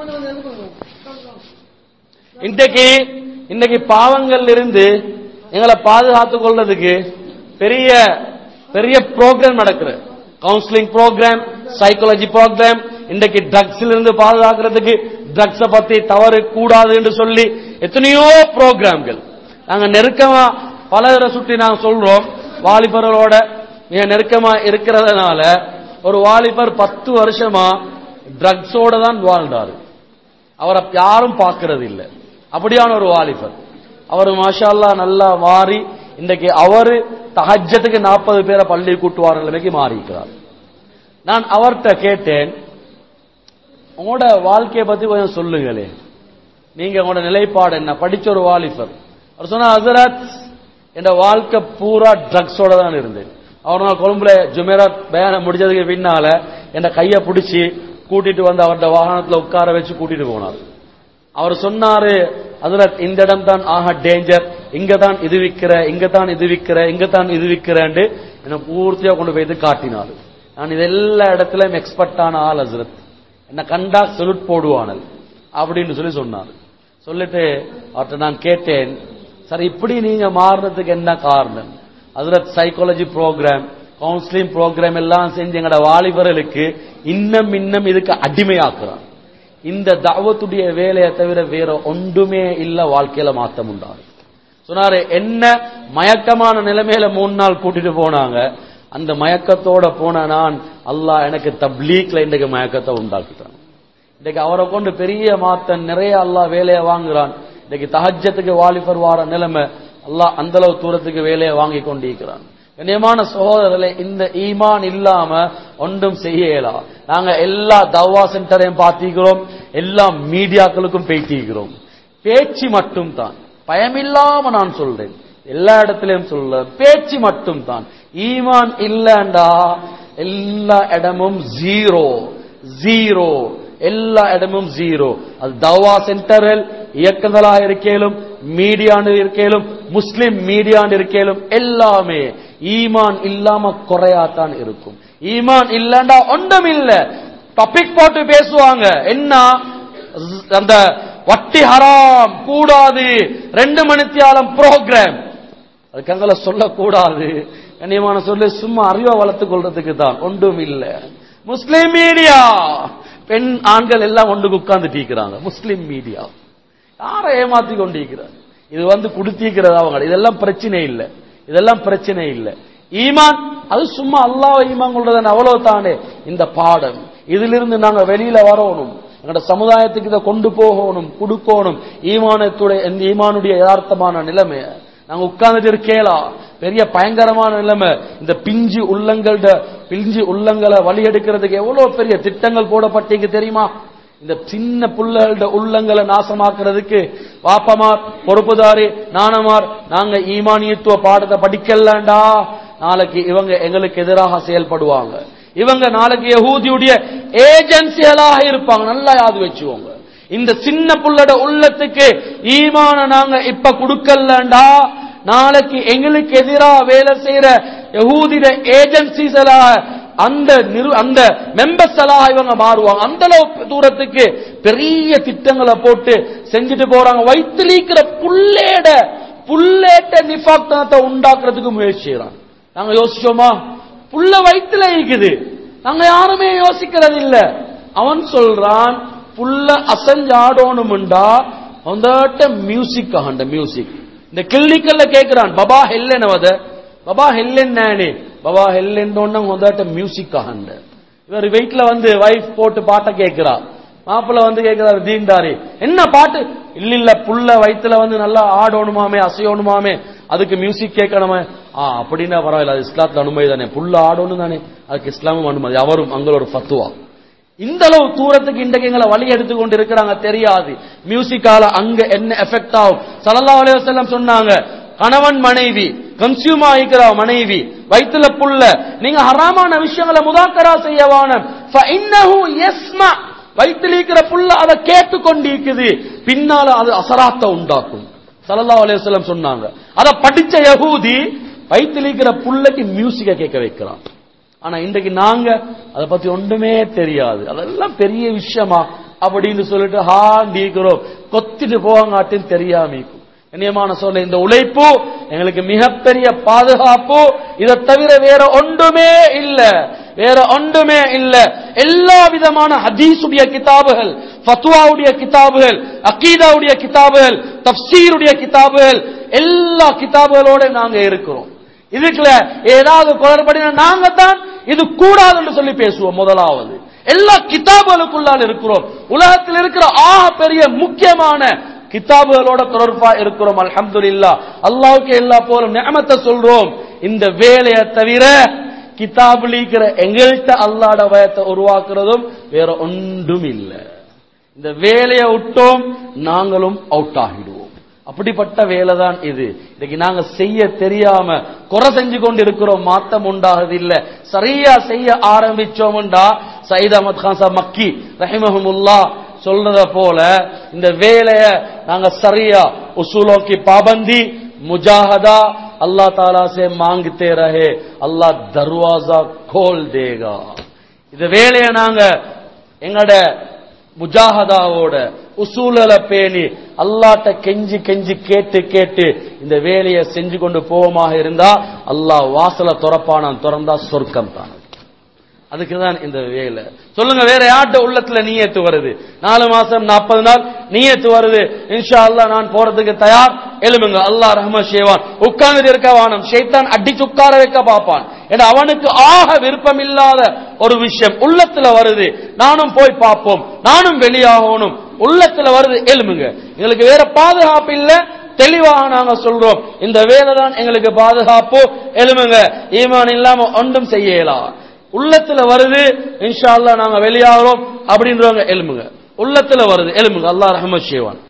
இன்றைக்கு இன்னைக்கு பாவங்கள் இருந்து எங்களை பாதுகாத்துக் கொள்றதுக்கு பெரிய பெரிய ப்ரோக்ராம் நடக்குது கவுன்சிலிங் ப்ரோக்ராம் சைக்காலஜி ப்ரோக்ராம் இன்றைக்கு ட்ரக்ஸ்ல இருந்து பாதுகாக்கிறதுக்கு ட்ரக்ஸ பத்தி தவறு கூடாது என்று சொல்லி எத்தனையோ ப்ரோக்ராம்கள் நாங்க நெருக்கமா பலரை சுற்றி நாங்க சொல்றோம் வாலிபர்களோட மிக நெருக்கமா இருக்கிறதுனால ஒரு வாலிபர் பத்து வருஷமா ட்ரக்ஸோட தான் வாழ்ந்தாரு அவரை யாரும் பார்க்கறது இல்லை அப்படியான ஒரு வாலிபர் அவர் மாஷால்லா நல்லா மாறி இன்றைக்கு அவரு தஹஜத்துக்கு நாற்பது பேரை பள்ளி கூட்டுவார் நிலைமைக்கு மாறி இருக்கிறார் நான் அவர்கிட்ட கேட்டேன் உங்களோட வாழ்க்கையை பத்தி கொஞ்சம் சொல்லுங்களே நீங்க உங்களோட நிலைப்பாடு என்ன படிச்ச ஒரு வாலிபர் அவர் சொன்ன ஹசரத் என் வாழ்க்கை பூரா ட்ரக்ஸோட தான் இருந்தேன் அவர் நான் கொழும்புல ஜுமேராத் பயானம் முடிஞ்சதுக்கு பின்னால என் கையை பிடிச்சி கூட்டிட்டு வந்து அவர்கிட்ட வாகனத்துல உட்கார வச்சு கூட்டிட்டு போனார் அவர் சொன்னாரு அதுல இந்த இடம் தான் ஆக டேஞ்சர் இங்க தான் இது விக்கிற இங்க தான் இது விக்கிற இங்க தான் இது விக்கிறேன்னு என்ன பூர்த்தியா கொண்டு போய் இது காட்டினாரு நான் இது எல்லா இடத்துலயும் எக்ஸ்பர்ட்டான ஆள் ஹசரத் என்ன கண்டா செலுட் போடுவானல் அப்படின்னு சொல்லி சொன்னார் சொல்லிட்டு அவர்கிட்ட நான் கேட்டேன் சார் இப்படி நீங்க மாறுறதுக்கு என்ன காரணம் அதுல சைக்காலஜி ப்ரோக்ராம் கவுன்சிலிங் ப்ரோக்ராம் எல்லாம் செஞ்சு எங்கட வாலிபர்களுக்கு இன்னும் இன்னும் இதுக்கு அடிமையாக்குறான் இந்த தாவத்துடைய வேலையை தவிர வேற ஒன்றுமே இல்ல வாழ்க்கையில மாத்தம் உண்டாகும் சொன்னாரு என்ன மயக்கமான நிலைமையில மூணு நாள் கூட்டிட்டு போனாங்க அந்த மயக்கத்தோட போன நான் அல்லாஹ் எனக்கு தப்லீக்ல இன்றைக்கு மயக்கத்தை உண்டாக்கிட்டான் இன்னைக்கு அவரை கொண்டு பெரிய மாத்தம் நிறைய அல்லாஹ் வேலையை வாங்குறான் இன்னைக்கு தஹஜத்துக்கு வாலிபர் வார நிலைமை அல்லாஹ் அந்த அளவு தூரத்துக்கு வேலையை வாங்கி கொண்டிருக்கிறான் கண்ணியமான சகோதரர்களே இந்த ஈமான் இல்லாம ஒன்றும் செய்யலாம் நாங்க எல்லா தவா சென்டரையும் பார்த்திக்கிறோம் எல்லா மீடியாக்களுக்கும் பேட்டிக்கிறோம் பேச்சு மட்டும் தான் பயமில்லாம நான் சொல்றேன் எல்லா இடத்திலையும் சொல்ல பேச்சு மட்டும் தான் ஈமான் இல்லண்டா எல்லா இடமும் ஜீரோ ஜீரோ எல்லா இடமும் ஜீரோ அது தவா சென்டர்கள் இயக்கங்களா இருக்கேலும் மீடியான்னு இருக்கேலும் முஸ்லிம் மீடியான்னு இருக்கேலும் எல்லாமே ஈமான் இல்லாம குறையாத்தான் இருக்கும் ஈமான் இல்லண்டா ஒன்றும் இல்ல டாபிக் போட்டு பேசுவாங்க என்ன அந்த வட்டி ஹராம் கூடாது ரெண்டு மணித்தியாலம் ப்ரோக்ராம் அதுக்கு அங்கே சொல்லக்கூடாது கண்ணியமான சொல்லி சும்மா அறிவை வளர்த்துக் கொள்றதுக்கு தான் ஒன்றும் இல்ல முஸ்லிம் மீடியா பெண் ஆண்கள் எல்லாம் ஒன்று உட்கார்ந்து டீக்கிறாங்க முஸ்லிம் மீடியா யாரை ஏமாத்தி கொண்டிருக்கிறார் இது வந்து குடுத்திக்கிறது அவங்க இதெல்லாம் பிரச்சனை இல்லை இதெல்லாம் பிரச்சனை இல்லை ஈமான் அது சும்மா அல்லாஹ் ஈமான் கொள்றதன் அவ்வளவு தானே இந்த பாடம் இதிலிருந்து நாங்க வெளியில வரணும் எங்களோட சமுதாயத்துக்கு இதை கொண்டு போகணும் கொடுக்கணும் ஈமானத்துடைய இந்த ஈமானுடைய யதார்த்தமான நிலைமைய நாங்க உட்கார்ந்துட்டு இருக்கேலா பெரிய பயங்கரமான நிலைமை இந்த பிஞ்சு உள்ளங்களோட பிஞ்சு உள்ளங்களை வழி எடுக்கிறதுக்கு எவ்வளவு பெரிய திட்டங்கள் போடப்பட்டீங்க தெரியுமா இந்த சின்ன புள்ளகளோட உள்ளங்களை நாசமாக்குறதுக்கு வாப்பமார் பொறுப்புதாரி நாணமார் நாங்க ஈமானியத்துவ பாடத்தை படிக்கலண்டா நாளைக்கு இவங்க எங்களுக்கு எதிராக செயல்படுவாங்க இவங்க நாளைக்கு யகூதியுடைய ஏஜென்சிகளாக இருப்பாங்க நல்லா யாது வச்சுக்கோங்க இந்த சின்ன புள்ளட உள்ளத்துக்கு ஈமான நாங்க இப்ப கொடுக்கலண்டா நாளைக்கு எங்களுக்கு எதிராக வேலை செய்யற யகூதிட ஏஜென்சிஸலாக அந்த நிறு- அந்த மெம்பர்ஸ் எல்லாம் இவங்க மாறுவாங்க அந்த அளவு தூரத்துக்கு பெரிய திட்டங்களை போட்டு செஞ்சுட்டு போறாங்க வைத்திலிக்கிற புள்ளேட புள்ளேட்ட நிஃபாக்தனத்தை உண்டாக்குறதுக்கு முயற்சி செய்யறாங்க நாங்க யோசிச்சோமா புள்ள வயித்துல இருக்குது நாங்க யாருமே யோசிக்கிறது இல்ல அவன் சொல்றான் புள்ள அசஞ்சாடணும்டா வந்துட்ட மியூசிக் ஆகண்ட மியூசிக் இந்த கிள்ளிக்கல்ல கேக்குறான் பபா ஹெல்லெனவத பபா ஹெல்லென் நானே பபா ஹெல்லென்னொன்னு வந்துட்ட மியூசிக் ஆகண்ட இவர் வீட்டுல வந்து வைஃப் போட்டு பாட்டை கேட்கிறா மாப்பிள்ள வந்து கேட்கிறாரு தீண்டாரி என்ன பாட்டு இல்ல இல்ல புள்ள வயித்துல வந்து நல்லா ஆடணுமாமே அசையணுமாமே அதுக்கு மியூசிக் கேட்கணுமே ஆ அப்படின்னா பரவாயில்ல அது இஸ்லாத்துல அனுமதி தானே புள்ள ஆடணும் தானே அதுக்கு இஸ்லாமும் அனுமதி அவரும் அங்க ஒரு ஃபத்துவா இந்த அளவு தூரத்துக்கு இன்றைக்கு எங்களை வழி எடுத்து கொண்டு இருக்கிறாங்க தெரியாது மியூசிக்கால அங்க என்ன எஃபெக்ட் ஆகும் சல்லல்லாஹு அலைஹி வஸல்லம் சொன்னாங்க கணவன் மனைவி கன்சியூம் ஆகிக்கிற மனைவி வயித்துல புள்ள நீங்க ஹராமான விஷயங்களை முதாக்கரா செய்ய வானம் ஃபஇன்னஹு யஸ்மா வயித்துல இருக்கிற புள்ள அதை கேட்டு கொண்டிருக்குது பின்னால அது அசராத்த உண்டாக்கும் சல்லல்லாஹு அலைஹி வஸல்லம் சொன்னாங்க அதை படிச்ச யகூதி வயித்துல இருக்கிற புள்ளைக்கு மியூசிக்க கேட்க வைக்கிறான் ஆனா இன்றைக்கு நாங்க அதை பத்தி ஒன்றுமே தெரியாது அதெல்லாம் பெரிய விஷயமா அப்படின்னு சொல்லிட்டு ஹாண்டிக்கிறோம் கொத்திட்டு போவாங்காட்டின்னு தெரியாமிக்கும் கண்ணியமான சொல்ல இந்த உழைப்பு எங்களுக்கு மிகப்பெரிய பாதுகாப்பு இதை தவிர வேற ஒன்றுமே இல்ல வேற ஒன்றுமே இல்ல எல்லா விதமான ஹதீஸுடைய கிதாபுகள் ஃபத்வாவுடைய கிதாபுகள் அகீதாவுடைய கிதாபுகள் தப்சீருடைய கிதாபுகள் எல்லா கிதாபுகளோட நாங்க இருக்கிறோம் இதுக்குல ஏதாவது குளறுபடினா நாங்க தான் இது கூடாதுன்னு சொல்லி பேசுவோம் முதலாவது எல்லா கிதாபுகளுக்குள்ளால் இருக்கிறோம் உலகத்தில் இருக்கிற ஆக பெரிய முக்கியமான கிதாபுகளோட தொடர்பா இருக்கிறோம் அல்ஹம்துலில்லாஹ் அல்லாஹ்வுக்கு எல்லா போலும் நியமத்தை சொல்றோம் இந்த வேலையை தவிர கிதாபுல இருக்கிற எங்கள்கிட்ட அல்லாட பயத்தை உருவாக்குறதும் வேற ஒன்றும் இல்லை இந்த வேலையை விட்டோம் நாங்களும் அவுட் ஆகிடுவோம் அப்படிப்பட்ட வேலை தான் இது இன்னைக்கு நாங்க செய்ய தெரியாம குறை செஞ்சு கொண்டு இருக்கிறோம் மாத்தம் உண்டாகுது இல்ல சரியா செய்ய ஆரம்பிச்சோம்டா சயீத் அஹமத் கான் சாப் மக்கி ரஹிமஹமுல்லா சொல்றத போல இந்த வேலைய நாங்க சரியா உசூலோं की पाबंदी मुजाहदा अल्लाह ताला से मांगते रहे अल्लाह दरवाजा खोल देगा இந்த வேலையை நாங்க எங்கட முஜாஹதாவோட உசூலல பேணி அல்லாட்ட கெஞ்சி கெஞ்சி கேட்டு கேட்டு இந்த வேலையை செஞ்சு கொண்டு போவமாக இருந்தா அல்லாஹ் வாசல துறப்பானான் திறந்தா சொர்க்கம் தான் அதுக்கு தான் இந்த வேலை சொல்லுங்க வேற யார்கிட்ட உள்ளத்துல நீயத்து வருது நாலு மாசம் நாற்பது நாள் நீயத்து வருது இன்ஷா அல்லாஹ் நான் போறதுக்கு தயார் எழுமுங்க அல்லாஹ் ரஹ்மத் செய்வான் உட்கார்ந்து இருக்க வானம் ஷைத்தான் அடிச்சு உட்கார வைக்க பார்ப்பான் ஏன்னா அவனுக்கு ஆக விருப்பம் இல்லாத ஒரு விஷயம் உள்ளத்துல வருது நானும் போய் பார்ப்போம் நானும் வெளியாகணும் உள்ளத்துல வருது எழுமுங்க எங்களுக்கு வேற பாதுகாப்பு இல்ல தெளிவாக நாங்க சொல்றோம் இந்த வேலை தான் எங்களுக்கு பாதுகாப்பு எழுமுங்க ஈமான் இல்லாம ஒன்றும் செய்யலாம் உள்ளத்துல வருது இன்ஷா அல்லாஹ் நாங்க வெளியாகிறோம் அப்படின்றவங்க எலும்புங்க உள்ளத்துல வருது எலும்புங்க அல்லாஹ் ரஹமத் செய்வான்